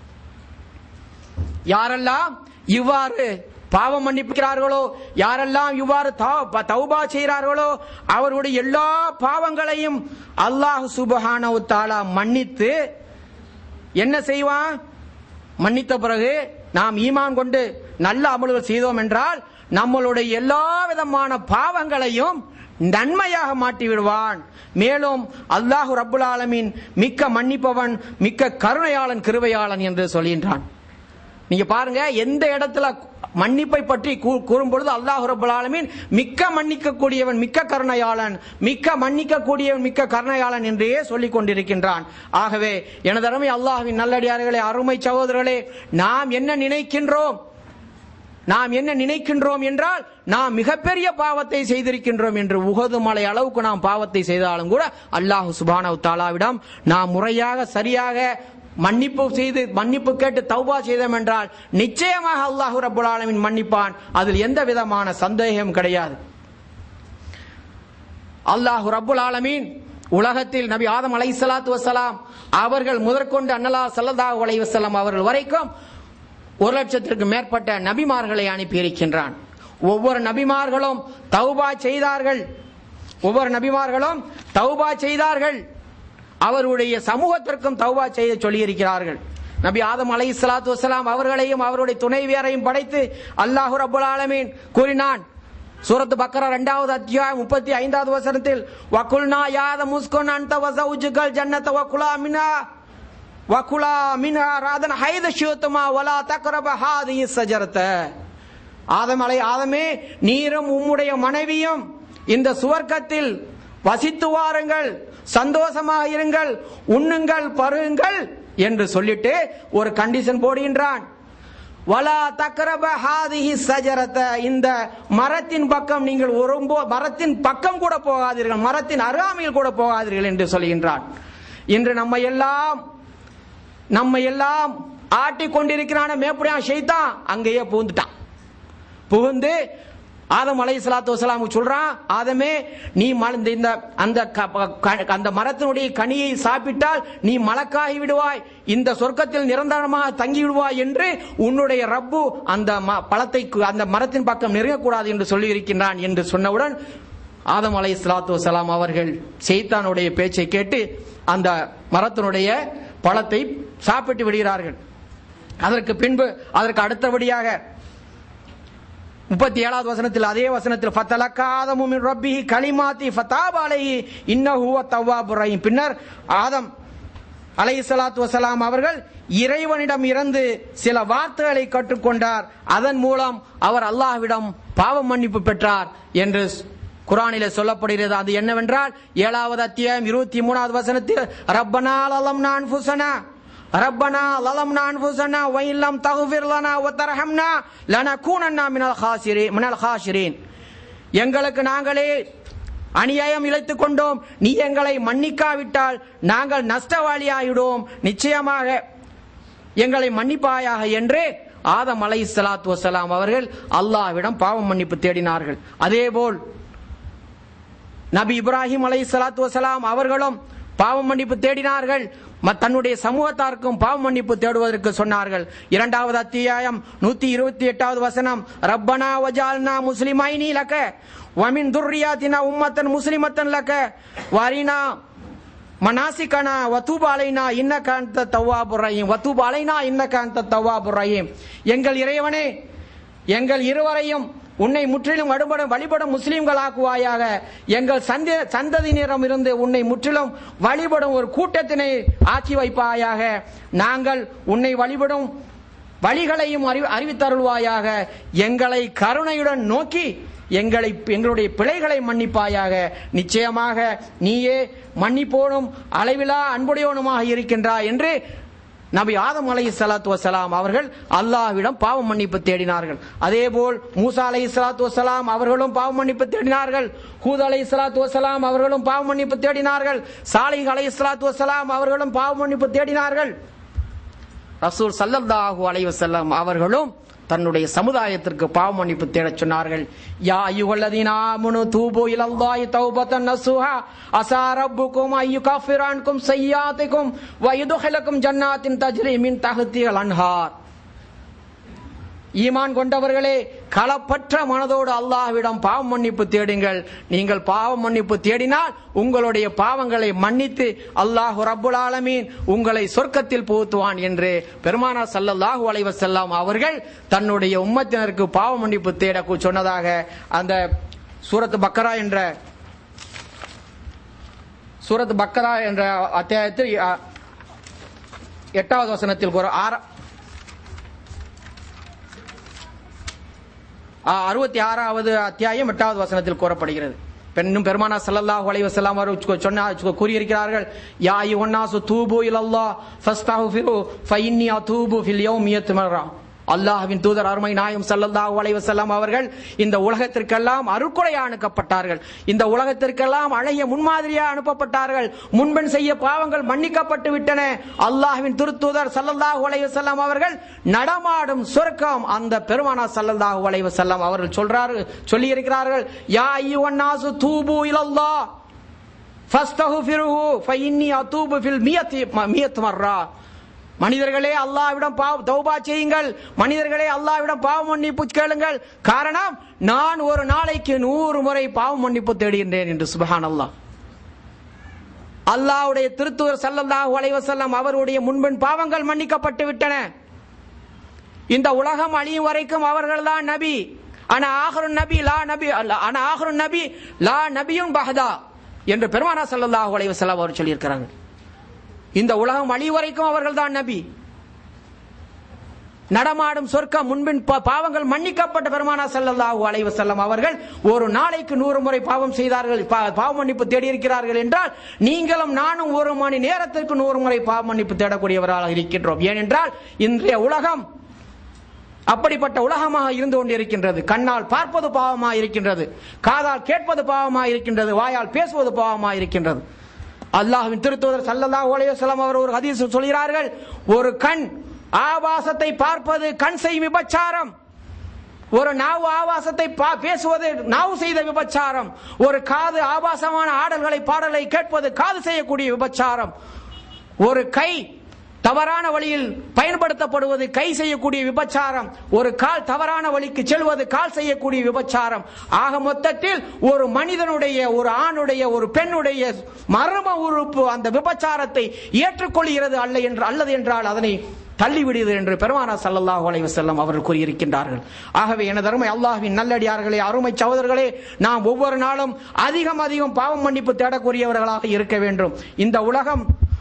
Speaker 3: யாரெல்லாம் இவ்வாறு பாவம் மன்னிப்புகிறார்களோ யாரெல்லாம் இவ்வாறு தௌ- ப- தௌபா செய்கிறார்களோ அவர்களுடைய எல்லா பாவங்களையும் அல்லாஹ் சுபஹானஹு தஆலா மன்னித்து என்ன செய்வான் மன்னித்த பிறகு நாம் ஈமான் கொண்டு நல்ல அமல்கள் செய்தோம் என்றால் நம்மளுடைய எல்லா விதமான பாவங்களையும் நன்மையாக மாற்றி விடுவான் மேலும் அல்லாஹு ரப்புல் ஆலமீன் மிக்க மன்னிப்பவன் மிக்க கருணையாளன் கிருபையாளன் என்று சொல்கின்றான் நீங்க பாருங்க எந்த இடத்துல மன்னிப்பை பற்றி கூ- கூறும் பொழுது அல்லாஹ் ரப்பல் ஆலமீன் மிக்க மன்னிக்க கூடியவன் மிக்க கருணையாளன் மிக்க மன்னிக்க கூடியவன் மிக்க கருணையாளன் என்றே சொல்லிக் கொண்டிருக்கின்றான் ஆகவே எனது அருமை அல்லாஹ்வின் நல்லடியார்களே அருமை சகோதரர்களே நாம் என்ன நினைக்கின்றோம் நாம் என்ன நினைக்கின்றோம் என்றால் நாம் மிகப்பெரிய பாவத்தை செய்திருக்கின்றோம் என்று உகது மலை அளவுக்கு நாம் பாவத்தை செய்தாலும் கூட அல்லாஹு சுபானவ் தாலாவிடம் நாம் முறையாக சரியாக மன்னிப்பு செய்து மன்னிப்பு கேட்டு தௌபா செய்தோம் என்றால் நிச்சயமாக அல்லாஹு ரபுல் ஆலமின் மன்னிப்பான் அதில் எந்த விதமான சந்தேகம் கிடையாது அல்லாஹு ரப்புல் ஆலமீன் உலகத்தில் நபி ஆதம் அலை சலாத்து வசலாம் அவர்கள் முதற்கொண்டு அன்னலா சல்லதா அலை வசலாம் அவர்கள் வரைக்கும் ஒரு லட்சத்திற்கு மேற்பட்ட நபிமார்களை அனுப்பி இருக்கின்றான் ஒவ்வொரு நபிமார்களும் தௌபா செய்தார்கள் ஒவ்வொரு நபிமார்களும் தௌபா செய்தார்கள் அவருடைய சமூகத்திற்கும் தௌபா செய்ய சொல்லியிருக்கிறார்கள் நபி ஆதம் அலை சலாத்து வசலாம் அவர்களையும் அவருடைய துணைவியரையும் படைத்து அல்லாஹு ரபுல் ஆலமீன் கூறினான் சூரத் பக்கரா இரண்டாவது அத்தியாயம் முப்பத்தி ஐந்தாவது வசனத்தில் வகுல்னா யாத முஸ்குன் அந்த வசவுஜுகள் ஜன்னத வகுலா மினா வகுலா மினா ராதன் ஹைத ஷூத்துமா வலா தக்ரப ஹாதி சஜரத ஆதம் அலை ஆதமே நீரும் உம்முடைய மனைவியும் இந்த சுவர்க்கத்தில் வசித்து வாருங்கள் சந்தோஷமாக இருங்கள் உண்ணுங்கள் பருகுங்கள் என்று சொல்லிட்டு ஒரு கண்டிஷன் போடுகின்றான் வலா தக்கரப ஹாதிஹி சஜரத இந்த மரத்தின் பக்கம் நீங்கள் ஒரும்போ மரத்தின் பக்கம் கூட போகாதீர்கள் மரத்தின் அருகாமையில் கூட போகாதீர்கள் என்று சொல்கின்றான் இன்று நம்ம எல்லாம் நம்ம எல்லாம் ஆட்டி கொண்டிருக்கிறான மேப்படியா ஷைத்தான் அங்கேயே புகுந்துட்டான் புகுந்து ஆதம் அலை சலாத்து வசலாம் சொல்றான் ஆதமே நீ மல- இந்த அந்த க- க- அந்த மரத்தினுடைய கனியை சாப்பிட்டால் நீ மலக்காகி விடுவாய் இந்த சொர்க்கத்தில் நிரந்தரமாக தங்கி விடுவாய் என்று உன்னுடைய ரப்பு அந்த ம- பழத்தை கு- அந்த மரத்தின் பக்கம் நெருங்கக்கூடாது என்று சொல்லி இருக்கின்றான் என்று சொன்னவுடன் ஆதம் அலை சலாத்து வசலாம் அவர்கள் செய்தானுடைய பேச்சை கேட்டு அந்த மரத்தினுடைய பழத்தை சாப்பிட்டு விடுகிறார்கள் அதற்கு பின்பு அதற்கு அடுத்தபடியாக முப்பத்தி ஏழாவது வசனத்தில் அதே வசனத்தில் ஃபத்தலக்காதமும் ரப்பிஹி கலிமாத்தி ஃபதாப் அலைஹி இன்னஹு தவ்வாபுர் ரஹீம் பின்னர் ஆதம் அலைஹி ஸலாத்து வஸலாம் அவர்கள் இறைவனிடம் இருந்து சில வார்த்தைகளை கற்றுக்கொண்டார் அதன் மூலம் அவர் அல்லாஹ்விடம் பாவ மன்னிப்பு பெற்றார் என்று குரானிலே சொல்லப்படுகிறது அது என்னவென்றால் ஏழாவது அத்தியாயம் இருபத்தி மூணாவது வசனத்தில் ரப்பனா லலம் நான் ஃபுசனா ரப்பனா லலம்னா அன்ஃபுஸனா வ இல்லம் தக்ஃபிர் லனா வ தர்ஹம்னா லனகூனன்னா மினல் காசிரி மினல் காசிரீன் எங்களுக்கு நாங்களே அநியாயம் இழைத்துக் கொண்டோம் நீ எங்களை மன்னிக்காவிட்டால் நாங்கள் நஷ்டவாளியாகிவிடுவோம் நிச்சயமாக எங்களை மன்னிப்பாயாக என்று ஆதம் அலை சலாத்து வசலாம் அவர்கள் அல்லாஹ்விடம் பாவம் மன்னிப்பு தேடினார்கள் அதேபோல் நபி இப்ராஹிம் அலை சலாத்து வசலாம் அவர்களும் பாவ மன்னிப்பு தேடினார்கள் மத் தன்னுடைய சமூகத்தாருக்கும் பாவ மன்னிப்பு தேடுவதற்கு சொன்னார்கள் இரண்டாவது அத்தியாயம் நூத்தி இருபத்தி எட்டாவது வசனம் ரப்பனா வஜால்னா முஸ்லிமைனி லக்க வமின் துர்ரியாத்தினா உம்மத்தன் முஸ்லிமத்தன் லக்க வரினா மனாசிகனா வத்தூப் அலைனா இன்னக அந்த தவ்வாபுர் ரஹீம் வத்தூப் அலைனா இன்னக அந்த தவ்வாபுர் ரஹீம் எங்கள் இறைவனே எங்கள் இருவரையும் உன்னை முற்றிலும் வழிபடும் வழிபடும் முஸ்லிம்கள் ஆக்குவாயாக எங்கள் சந்த சந்ததியினரிடம் இருந்து உன்னை முற்றிலும் வழிபடும் ஒரு கூட்டத்தினை ஆக்கி வைப்பாயாக நாங்கள் உன்னை வழிபடும் வழிகளையும் அறிவி அறிவித்தருள்வாயாக எங்களை கருணையுடன் நோக்கி எங்களை எங்களுடைய பிழைகளை மன்னிப்பாயாக நிச்சயமாக நீயே மன்னிப்போனும் அளவிலா அன்புடையவனுமாக இருக்கின்றாய் என்று நபி ஆதம் அலை சலாத்து வசலாம் அவர்கள் அல்லாஹ்விடம் பாவ மன்னிப்பு தேடினார்கள் அதேபோல் மூசா அலை சலாத்து வசலாம் அவர்களும் பாவ மன்னிப்பு தேடினார்கள் ஹூத் அலை சலாத்து வசலாம் அவர்களும் பாவ மன்னிப்பு தேடினார்கள் சாலிஹ் அலை சலாத்து வசலாம் அவர்களும் பாவ மன்னிப்பு தேடினார்கள் ரசூல் சல்லல்லாஹு அலைஹி வஸல்லம் அவர்களும் தன்னுடைய சமுதாயத்திற்கு பாவ மன்னிப்பு தேடச் சொன்னார்கள் யா அய்யுஹல்லதீன ஆமனு தூபு இலல்லாஹி தௌபத்தன் நஸூஹா அஸா ரப்புக்கும் அய்யுகஃபிர அன்கும் சய்யாத்திக்கும் வ யுத்ஹிலக்கும் ஜன்னாத்தின் தஜ்ரி மின் தஹ்திஹல் அன்ஹார் ஈமான் கொண்டவர்களே களப்பற்ற மனதோடு அல்லாஹ்விடம் பாவ மன்னிப்பு தேடுங்கள் நீங்கள் பாவ மன்னிப்பு தேடினால் உங்களுடைய பாவங்களை மன்னித்து அல்லாஹ் ரப்புல் ஆலமீன் உங்களை சொர்க்கத்தில் புகுத்துவான் என்று பெருமானா சல்லல்லாஹு அலைஹி வஸல்லம் அவர்கள் தன்னுடைய உம்மத்தினருக்கு பாவ மன்னிப்பு தேட சொன்னதாக அந்த சூரத் பக்கரா என்ற சூரத் பக்கரா என்ற அத்தியாயத்தில் அ, எட்டாவது வசனத்தில் கூற ஆற அறுபத்தி ஆறாவது அத்தியாயம் எட்டாவது வசனத்தில் கூறப்படுகிறது பெண்ணும் பெருமானா ஸல்லல்லாஹு அலைஹி வஸல்லம் அவர் சொன்னா கூறியிருக்கிறார்கள் யா அய்யுஹன்னாசு தூபு இலல்லாஹ் ஃபஸ்தக்ஃபிரு ஃபஇன்னி அதூபு ஃபில் யௌமி யத்மரா அல்லாஹ்வின் தூதர் அருமை நாயம் ஸல்லல்லாஹு அலைஹி வஸல்லம் அவர்கள் இந்த உலகத்திற்கெல்லாம் அருக்குறையா அனுப்பப்பட்டார்கள் இந்த உலகத்திற்கெல்லாம் அழகிய முன்மாதிரியா அனுப்பப்பட்டார்கள் முன்பன் செய்ய பாவங்கள் மன்னிக்கப்பட்டு விட்டன அல்லாஹ்வின் திருத்தூதர் ஸல்லல்லாஹு அலைஹி வஸல்லம் அவர்கள் நடமாடும் சொர்க்கம் அந்த பெருமானா ஸல்லல்லாஹு அலைஹி வஸல்லம் அவர்கள் சொல்றார்கள் சொல்லி இருக்கிறார்கள் யா அய்யுவன் நாசு தூபு இலல்லாஹ் ஃபஸ்தகுஃபிருஹு ஃபஇன்னி அதூபு ஃபில் மியத்தி மியத் மர்ரா மனிதர்களே அல்லாஹ்விடம் பாவ தௌபா செய்யுங்கள் மனிதர்களே அல்லாஹ்விடம் பாவ மன்னிப்பு கேளுங்கள் காரணம் நான் ஒரு நாளைக்கு நூறு முறை பாவ மன்னிப்பு தேடுகின்றேன் என்று சுபஹான் அல்லாஹ் அல்லாஹ்வுடைய திருத்தூதர் ஸல்லல்லாஹு அலைஹி வஸல்லம் அவருடைய முன்பின் பாவங்கள் மன்னிக்கப்பட்டு விட்டன இந்த உலகம் அழியும் வரைக்கும் அவர்கள்தான் நபி ஆனா ஆகரும் நபி லா நபி ஆனா ஆகரும் நபி லா நபியும் பஹதா என்று பெருமானா ஸல்லல்லாஹு அலைஹி வஸல்லம் அவர் சொல்லியிருக்கிறாங்க இந்த உலகம் அழியும் வரைக்கும் அவர்கள்தான் நபி நடமாடும் சொர்க்கம் முன்பின் பா- பாவங்கள் மன்னிக்கப்பட்ட பெருமானா ஸல்லல்லாஹு அலைஹி வஸல்லம் அவர்கள் ஒரு நாளைக்கு நூறு முறை பாவம் செய்தார்கள் பா- பாவ மன்னிப்பு தேடி இருக்கிறார்கள் என்றால் நீங்களும் நானும் ஒரு மணி நேரத்திற்கு நூறு முறை பாவ மன்னிப்பு தேடக்கூடியவர்களாக இருக்கின்றோம் ஏனென்றால் இன்றைய உலகம் அப்படிப்பட்ட உலகமாக இருந்து கொண்டிருக்கின்றது கண்ணால் பார்ப்பது பாவமாக இருக்கின்றது காதால் கேட்பது பாவமாக இருக்கின்றது வாயால் பேசுவது பாவமாக இருக்கின்றது அல்லாஹ்வின் திருத்தூதர் ஸல்லல்லாஹு அலைஹி வஸல்லம் அவர் ஒரு ஹதீஸ் சொல்கிறார்கள் ஒரு கண் ஆபாசத்தை பார்ப்பது கண் செய்யும் விபச்சாரம் ஒரு நாவு ஆபாசத்தை பா- பேசுவது நாவு செய்த விபச்சாரம் ஒரு காது ஆபாசமான ஆடல்களை பாடலை கேட்பது காது செய்யக்கூடிய விபச்சாரம் ஒரு கை தவறான வழியில் பயன்படுத்தப்படுவது கை செய்யக்கூடிய விபச்சாரம் ஒரு கால் தவறான வழிக்கு செல்வது கால் செய்யக்கூடிய விபச்சாரம் ஆக மொத்தத்தில் ஒரு மனிதனுடைய ஒரு ஆணுடைய ஒரு பெண்ணுடைய மர்ம உறுப்பு அந்த விபச்சாரத்தை ஏற்றுக்கொள்கிறது அல்ல என்று அல்லது என்றால் அதனை தள்ளிவிடுது என்று பெருமானா ஸல்லல்லாஹு அலைஹி வஸல்லம் அவர்கள் கூறியிருக்கின்றார்கள் ஆகவே எனது அருமை அல்லாஹ்வின் நல்லடியார்களே அருமை சகோதரர்களே நாம் ஒவ்வொரு நாளும் அதிகம் அதிகம் பாவம் மன்னிப்பு தேடக்கூடியவர்களாக இருக்க வேண்டும் இந்த உலகம்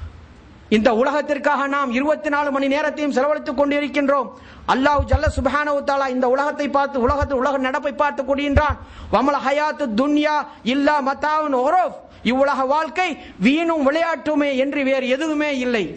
Speaker 3: இந்த உலகத்திற்காக நாம் இருபத்தி நாலு மணி நேரத்தையும் செலவழித்துக் கொண்டிருக்கின்றோம் அல்லாஹ் ஜல்ல சுப்ஹானஹு தஆலா இந்த உலகத்தை பார்த்து உலகத்து உலக நடப்பை பார்த்து கூறுகின்றான் வமல் ஹயாத்து துன்யா இல்லா மத்தாவுன் ஒரோஃப் இவ்வுலக வாழ்க்கை வீணும் விளையாட்டுமே என்று வேறு எதுவுமே இல்லை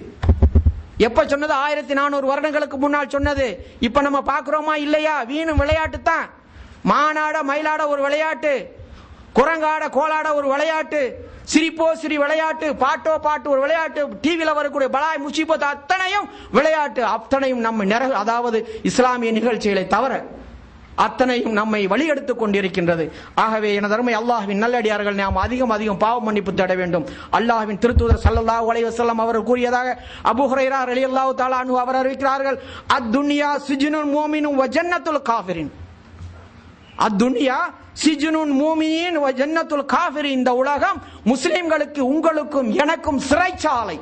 Speaker 3: எப்ப சொன்னது ஆயிரத்தி நானூறு வருடங்களுக்கு முன்னால் சொன்னது இப்ப நம்ம பாக்குறோமா இல்லையா வீணும் விளையாட்டு தான் மானாட மயிலாட ஒரு விளையாட்டு குரங்காட கோலாட ஒரு விளையாட்டு சிரிப்போ சிரி விளையாட்டு பாட்டோ பாட்டு ஒரு விளையாட்டு டிவியில வரக்கூடிய பலாய் முசிபத் அத்தனையும் விளையாட்டு அத்தனையும் நம்ம நிற அதாவது இஸ்லாமிய நிகழ்ச்சிகளை தவிர அத்தனையும் நம்மை வழியெடுத்துக் கொண்டிருக்கின்றது ஆகவே எனது அருமை அல்லாஹ்வின் நல்லடியார்கள் நாம் அதிகம் அதிகம் பாவ மன்னிப்பு தேட வேண்டும் அல்லாஹ்வின் திருத்தூதர் ஸல்லல்லாஹு அலைஹி வஸல்லம் அவர்கள் கூறியதாக அபூ ஹுரைரா ரலியல்லாஹு தஆலா அன்ஹு அவர் அறிவிக்கிறார்கள் அத்-துன்யா சிஜ்னுல் முஃமினும் வ ஜன்னத்துல் காஃபிரின் அத்துன்யா சிஜுனுன் மூமியின் வ ஜன்னத்துல் காஃபிரி இந்த உலகம் முஸ்லிம்களுக்கு உங்களுக்கும் எனக்கும் சிறைச்சாலை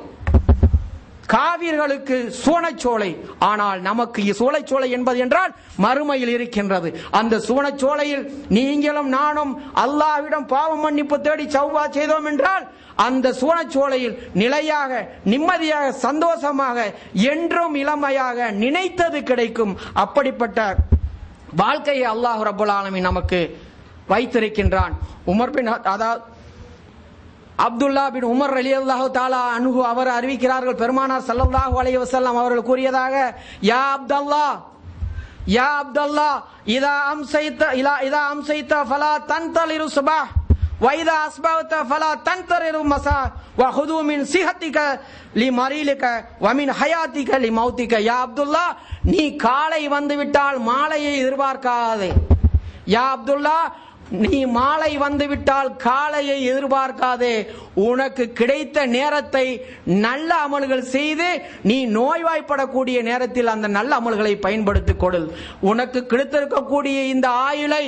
Speaker 3: காவிர்களுக்கு சூனச்சோலை ஆனால் நமக்கு சூளைச்சோலை என்பது என்றால் மறுமையில் இருக்கின்றது அந்த சூனச்சோலையில் நீங்களும் நானும் அல்லாஹ்விடம் பாவ மன்னிப்பு தேடி சௌவா செய்தோம் என்றால் அந்த சூனச்சோலையில் நிலையாக நிம்மதியாக சந்தோஷமாக என்றும் இளமையாக நினைத்தது கிடைக்கும் அப்படிப்பட்ட வாழ்க்கையை அல்லாஹ் ரபுல் ஆலமீன் நமக்கு வைத்திருக்கின்றான் உமர் பின் அதாவது அப்துல்லா பின் உமர் அலி அல்லாஹு தாலா அன்ஹு அவர் அறிவிக்கிறார்கள் பெருமானார் ஸல்லல்லாஹு அலைஹி வஸல்லம் அவர்கள் கூறியதாக யா அப்தல்லா யா அப்தல்லா இதா அம்சைத்த இலா இதா அம்சைத்த ஃபலா தன்தலிரு சுபஹ் வைதா அஸ்பவத்த ஃபலா தன்தரிரு மசா வஹுது மின் சிஹத்திக லி மரீலிக வமின் ஹயாத்திக லி மௌத்திக யா அப்துல்லா நீ காலை வந்து விட்டால் மாலையை எதிர்பார்க்காதே யா அப்துல்லா நீ மாலை வந்துவிட்டால் காலையை எதிர்பார்க்காதே உனக்கு கிடைத்த நேரத்தை நல்ல அமல்கள் செய்து நீ நோய்வாய்ப்படக்கூடிய நேரத்தில் அந்த நல்ல அமல்களை பயன்படுத்திக் கொடு உனக்கு கிடைத்திருக்கக்கூடிய இந்த ஆயுளை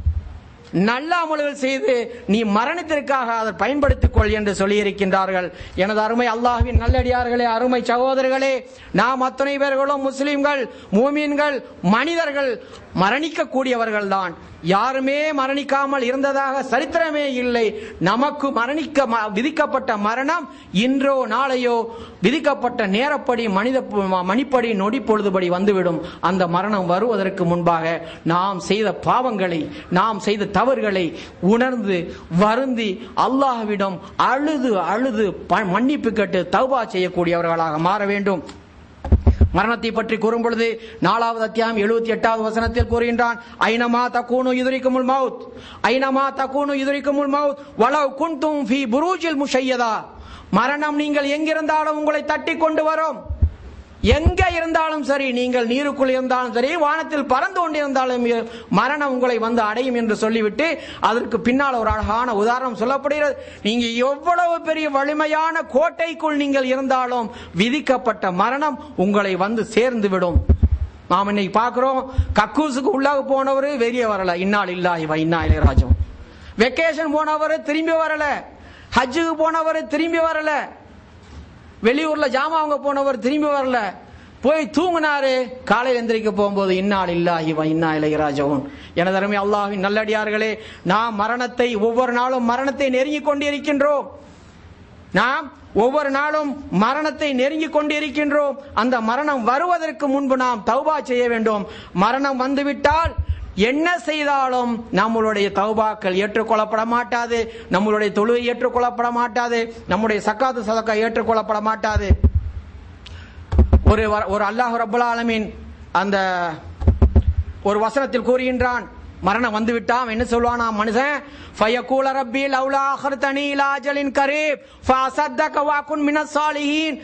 Speaker 3: நல்ல அமல்கள் செய்து நீ மரணத்திற்காக அதை பயன்படுத்திக் கொள் என்று சொல்லியிருக்கின்றார்கள் எனது அருமை அல்லாஹ்வின் நல்லடியார்களே அருமை சகோதரர்களே நாம் அத்தனை பேர்களும் முஸ்லிம்கள் மூமீன்கள் மனிதர்கள் மரணிக்கக்கூடியவர்கள் தான் யாருமே மரணிக்காமல் இருந்ததாக சரித்திரமே இல்லை நமக்கு மரணிக்க ம- விதிக்கப்பட்ட மரணம் இன்றோ நாளையோ விதிக்கப்பட்ட நேரப்படி மனித ப- மணிப்படி நொடி பொழுதுபடி வந்துவிடும் அந்த மரணம் வருவதற்கு முன்பாக நாம் செய்த பாவங்களை நாம் செய்த தவறுகளை உணர்ந்து வருந்தி அல்லாஹ்விடம் அழுது அழுது ப- மன்னிப்பு கேட்டு தௌபா செய்யக்கூடியவர்களாக மாற வேண்டும் மரணத்தை பற்றி கூறும் பொழுது நாலாவது அத்தியாயம் எழுபத்தி எட்டாவது வசனத்தில் கூறுகின்றான் ஐனமா தக்கூனு எதிரிக்குமுல் மவுத் ஐனமா தக்கூனு எதிரிக்குமுல் மவுத் வலவ் குன்தும் ஃபி புரூஜில் முஷையதா மரணம் நீங்கள் எங்கிருந்தாலும் உங்களை தட்டி கொண்டு வரும் எங்க இருந்தாலும் சரி நீங்கள் நீருக்குள் இருந்தாலும் சரி வானத்தில் பறந்து கொண்டிருந்தாலும் மரணம் உங்களை வந்து அடையும் என்று சொல்லிவிட்டு அதற்கு பின்னால் ஒரு அழகான உதாரணம் சொல்லப்படுகிறது நீங்க எவ்வளவு பெரிய வலிமையான கோட்டைக்குள் நீங்கள் இருந்தாலும் விதிக்கப்பட்ட மரணம் உங்களை வந்து சேர்ந்து விடும் நாம் இன்னைக்கு பார்க்கிறோம் கக்கூசுக்கு உள்ளாக போனவர் வெளியே வரல இன்னால் இல்லாஹி இன்னா இளையராஜம் வெக்கேஷன் போனவர் திரும்பி வரல ஹஜ்ஜுக்கு போனவர் திரும்பி வரல வெளியூர்ல ஜாமாங்க போனவர் திரும்பி வரல போய் தூங்கினாரு காலையில் எந்திரிக்க போகும்போது இன்னால் இல்லாஹி இன்னா இளையராஜவும் எனது அருமை அல்லாஹின் நல்லடியார்களே நாம் மரணத்தை ஒவ்வொரு நாளும் மரணத்தை நெருங்கிக் கொண்டிருக்கின்றோம் நாம் ஒவ்வொரு நாளும் மரணத்தை நெருங்கிக் கொண்டிருக்கின்றோம் அந்த மரணம் வருவதற்கு முன்பு நாம் தௌபா செய்ய வேண்டும் மரணம் வந்துவிட்டால் என்ன செய்தாலும் நம்மளுடைய தௌபாக்கள் ஏற்றுக்கொள்ளப்பட மாட்டாது நம்மளுடைய தொழுகை ஏற்றுக்கொள்ளப்பட மாட்டாது நம்முடைய சக்காத்து சதக்கா ஏற்றுக்கொள்ளப்பட மாட்டாது ஒரு ஒரு அல்லாஹ் ரபுல் ஆலமீன் அந்த ஒரு வசனத்தில் கூறுகின்றான் மரணம் வந்து விட்டான் என்ன சொல்லுவானா மனுஷன் ஃபயகூல ரப்பி லவ்லா அஹர்தனி இலா அஜலின் கரீப் ஃபஅஸத்தக வகுன் மினஸ் சாலிஹீன்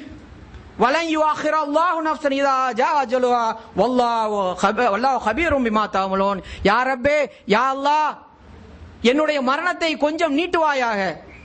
Speaker 3: வலன் யுஆخر الله نفسا اذا جاء اجلها والله والله خبير بما تعملون யா ரப்பே யா அல்லாஹ் என்னுடைய மரணத்தை கொஞ்சம் நீட்டுவாயாக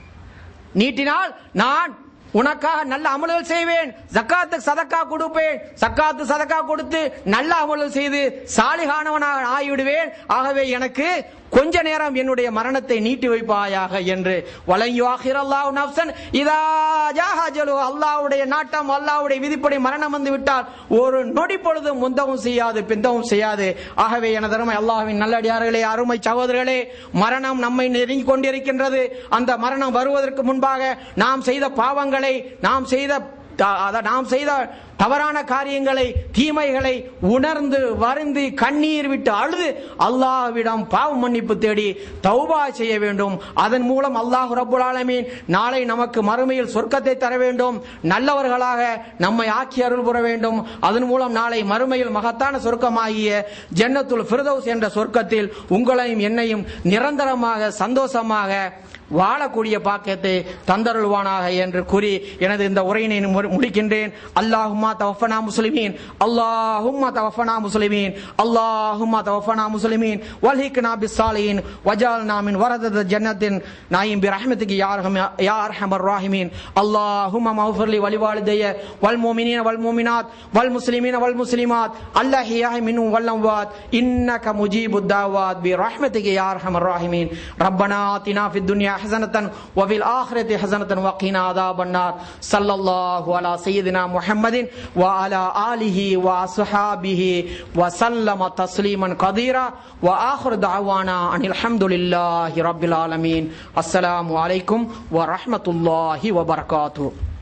Speaker 3: நீட்டினால் நான் உனக்காக நல்ல அமல்கள் செய்வேன் ஜக்காத்து சதக்கா கொடுப்பேன் சக்காத்து சதக்கா கொடுத்து நல்ல அமல்கள் செய்து சாலிகானவனாக ஆகிவிடுவேன் ஆகவே எனக்கு கொஞ்ச நேரம் என்னுடைய மரணத்தை நீட்டி வைப்பாயாக என்று வலையுவாஹிரல்லாஹு நப்சன் இதா ஜாஹஜலு அல்லாஹ்வுடைய நாட்டம் அல்லாஹ்வுடைய விதிப்படி மரணம் வந்து விட்டால் ஒரு நொடி பொழுது முந்தவும் செய்யாது பிந்தவும் செய்யாது ஆகவே எனது அருமை அல்லாஹ்வின் நல்லடியார்களே அருமை சகோதரர்களே மரணம் நம்மை நெருங்கிக் கொண்டிருக்கின்றது அந்த மரணம் வருவதற்கு முன்பாக நாம் செய்த பாவங்களை நாம் செய்த நாம் செய்த தவறான காரியங்களை தீமைகளை உணர்ந்து வருந்தி கண்ணீர் விட்டு அழுது அல்லாஹ்விடம் பாவ மன்னிப்பு தேடி தௌபா செய்ய வேண்டும் அதன் மூலம் அல்லாஹ் ரபுல் ஆலமீன் நாளை நமக்கு மறுமையில் சொர்க்கத்தை தர வேண்டும் நல்லவர்களாக நம்மை ஆக்கி அருள் புற வேண்டும் அதன் மூலம் நாளை மறுமையில் மகத்தான சொர்க்கமாகிய ஜன்னத்துல் ஃபிர்தௌஸ் என்ற சொர்க்கத்தில் உங்களையும் என்னையும் நிரந்தரமாக சந்தோஷமாக வாழக்கூடிய பாக்கியத்தை தந்தருள்வானாக என்று கூறி எனது இந்த உரையினை முடிக்கின்றேன் அல்லாஹுமா தவஃபனா முஸ்லிமீன் அல்லாஹுமா தவஃபனா முஸ்லிமீன் அல்லாஹுமா தவஃபனா முஸ்லிமீன் வல்ஹிக்னா பிஸ்ஸாலிஹீன் வஜால்னா மின் வரதத ஜன்னத்தின் நாயிம் பிரஹ்மத்திக்கு யார்ஹம் யா அர்ஹமர் ராஹிமீன் அல்லாஹுமா மஃபிர்லி வலிவாலிதைய வல் முஃமினீன வல் முஃமினாத் வல் முஸ்லிமீன வல் முஸ்லிமாத் அல்லஹியாஹி மின்ஹும் வல் அம்வாத் இன்னக முஜீபுத் தாவாத் பிரஹ்மத்திக்கு யா அர்ஹமர் ராஹிமீன் ரப்பனா ஆத்தினா ஃபித் துன்யா حسنة وفي الآخرة حسنة وقنا عذاب النار صلى الله على سيدنا محمد وعلى آله وأصحابه وسلم تسليما كثيرا وآخر دعوانا أن الحمد لله رب العالمين السلام عليكم ورحمة الله وبركاته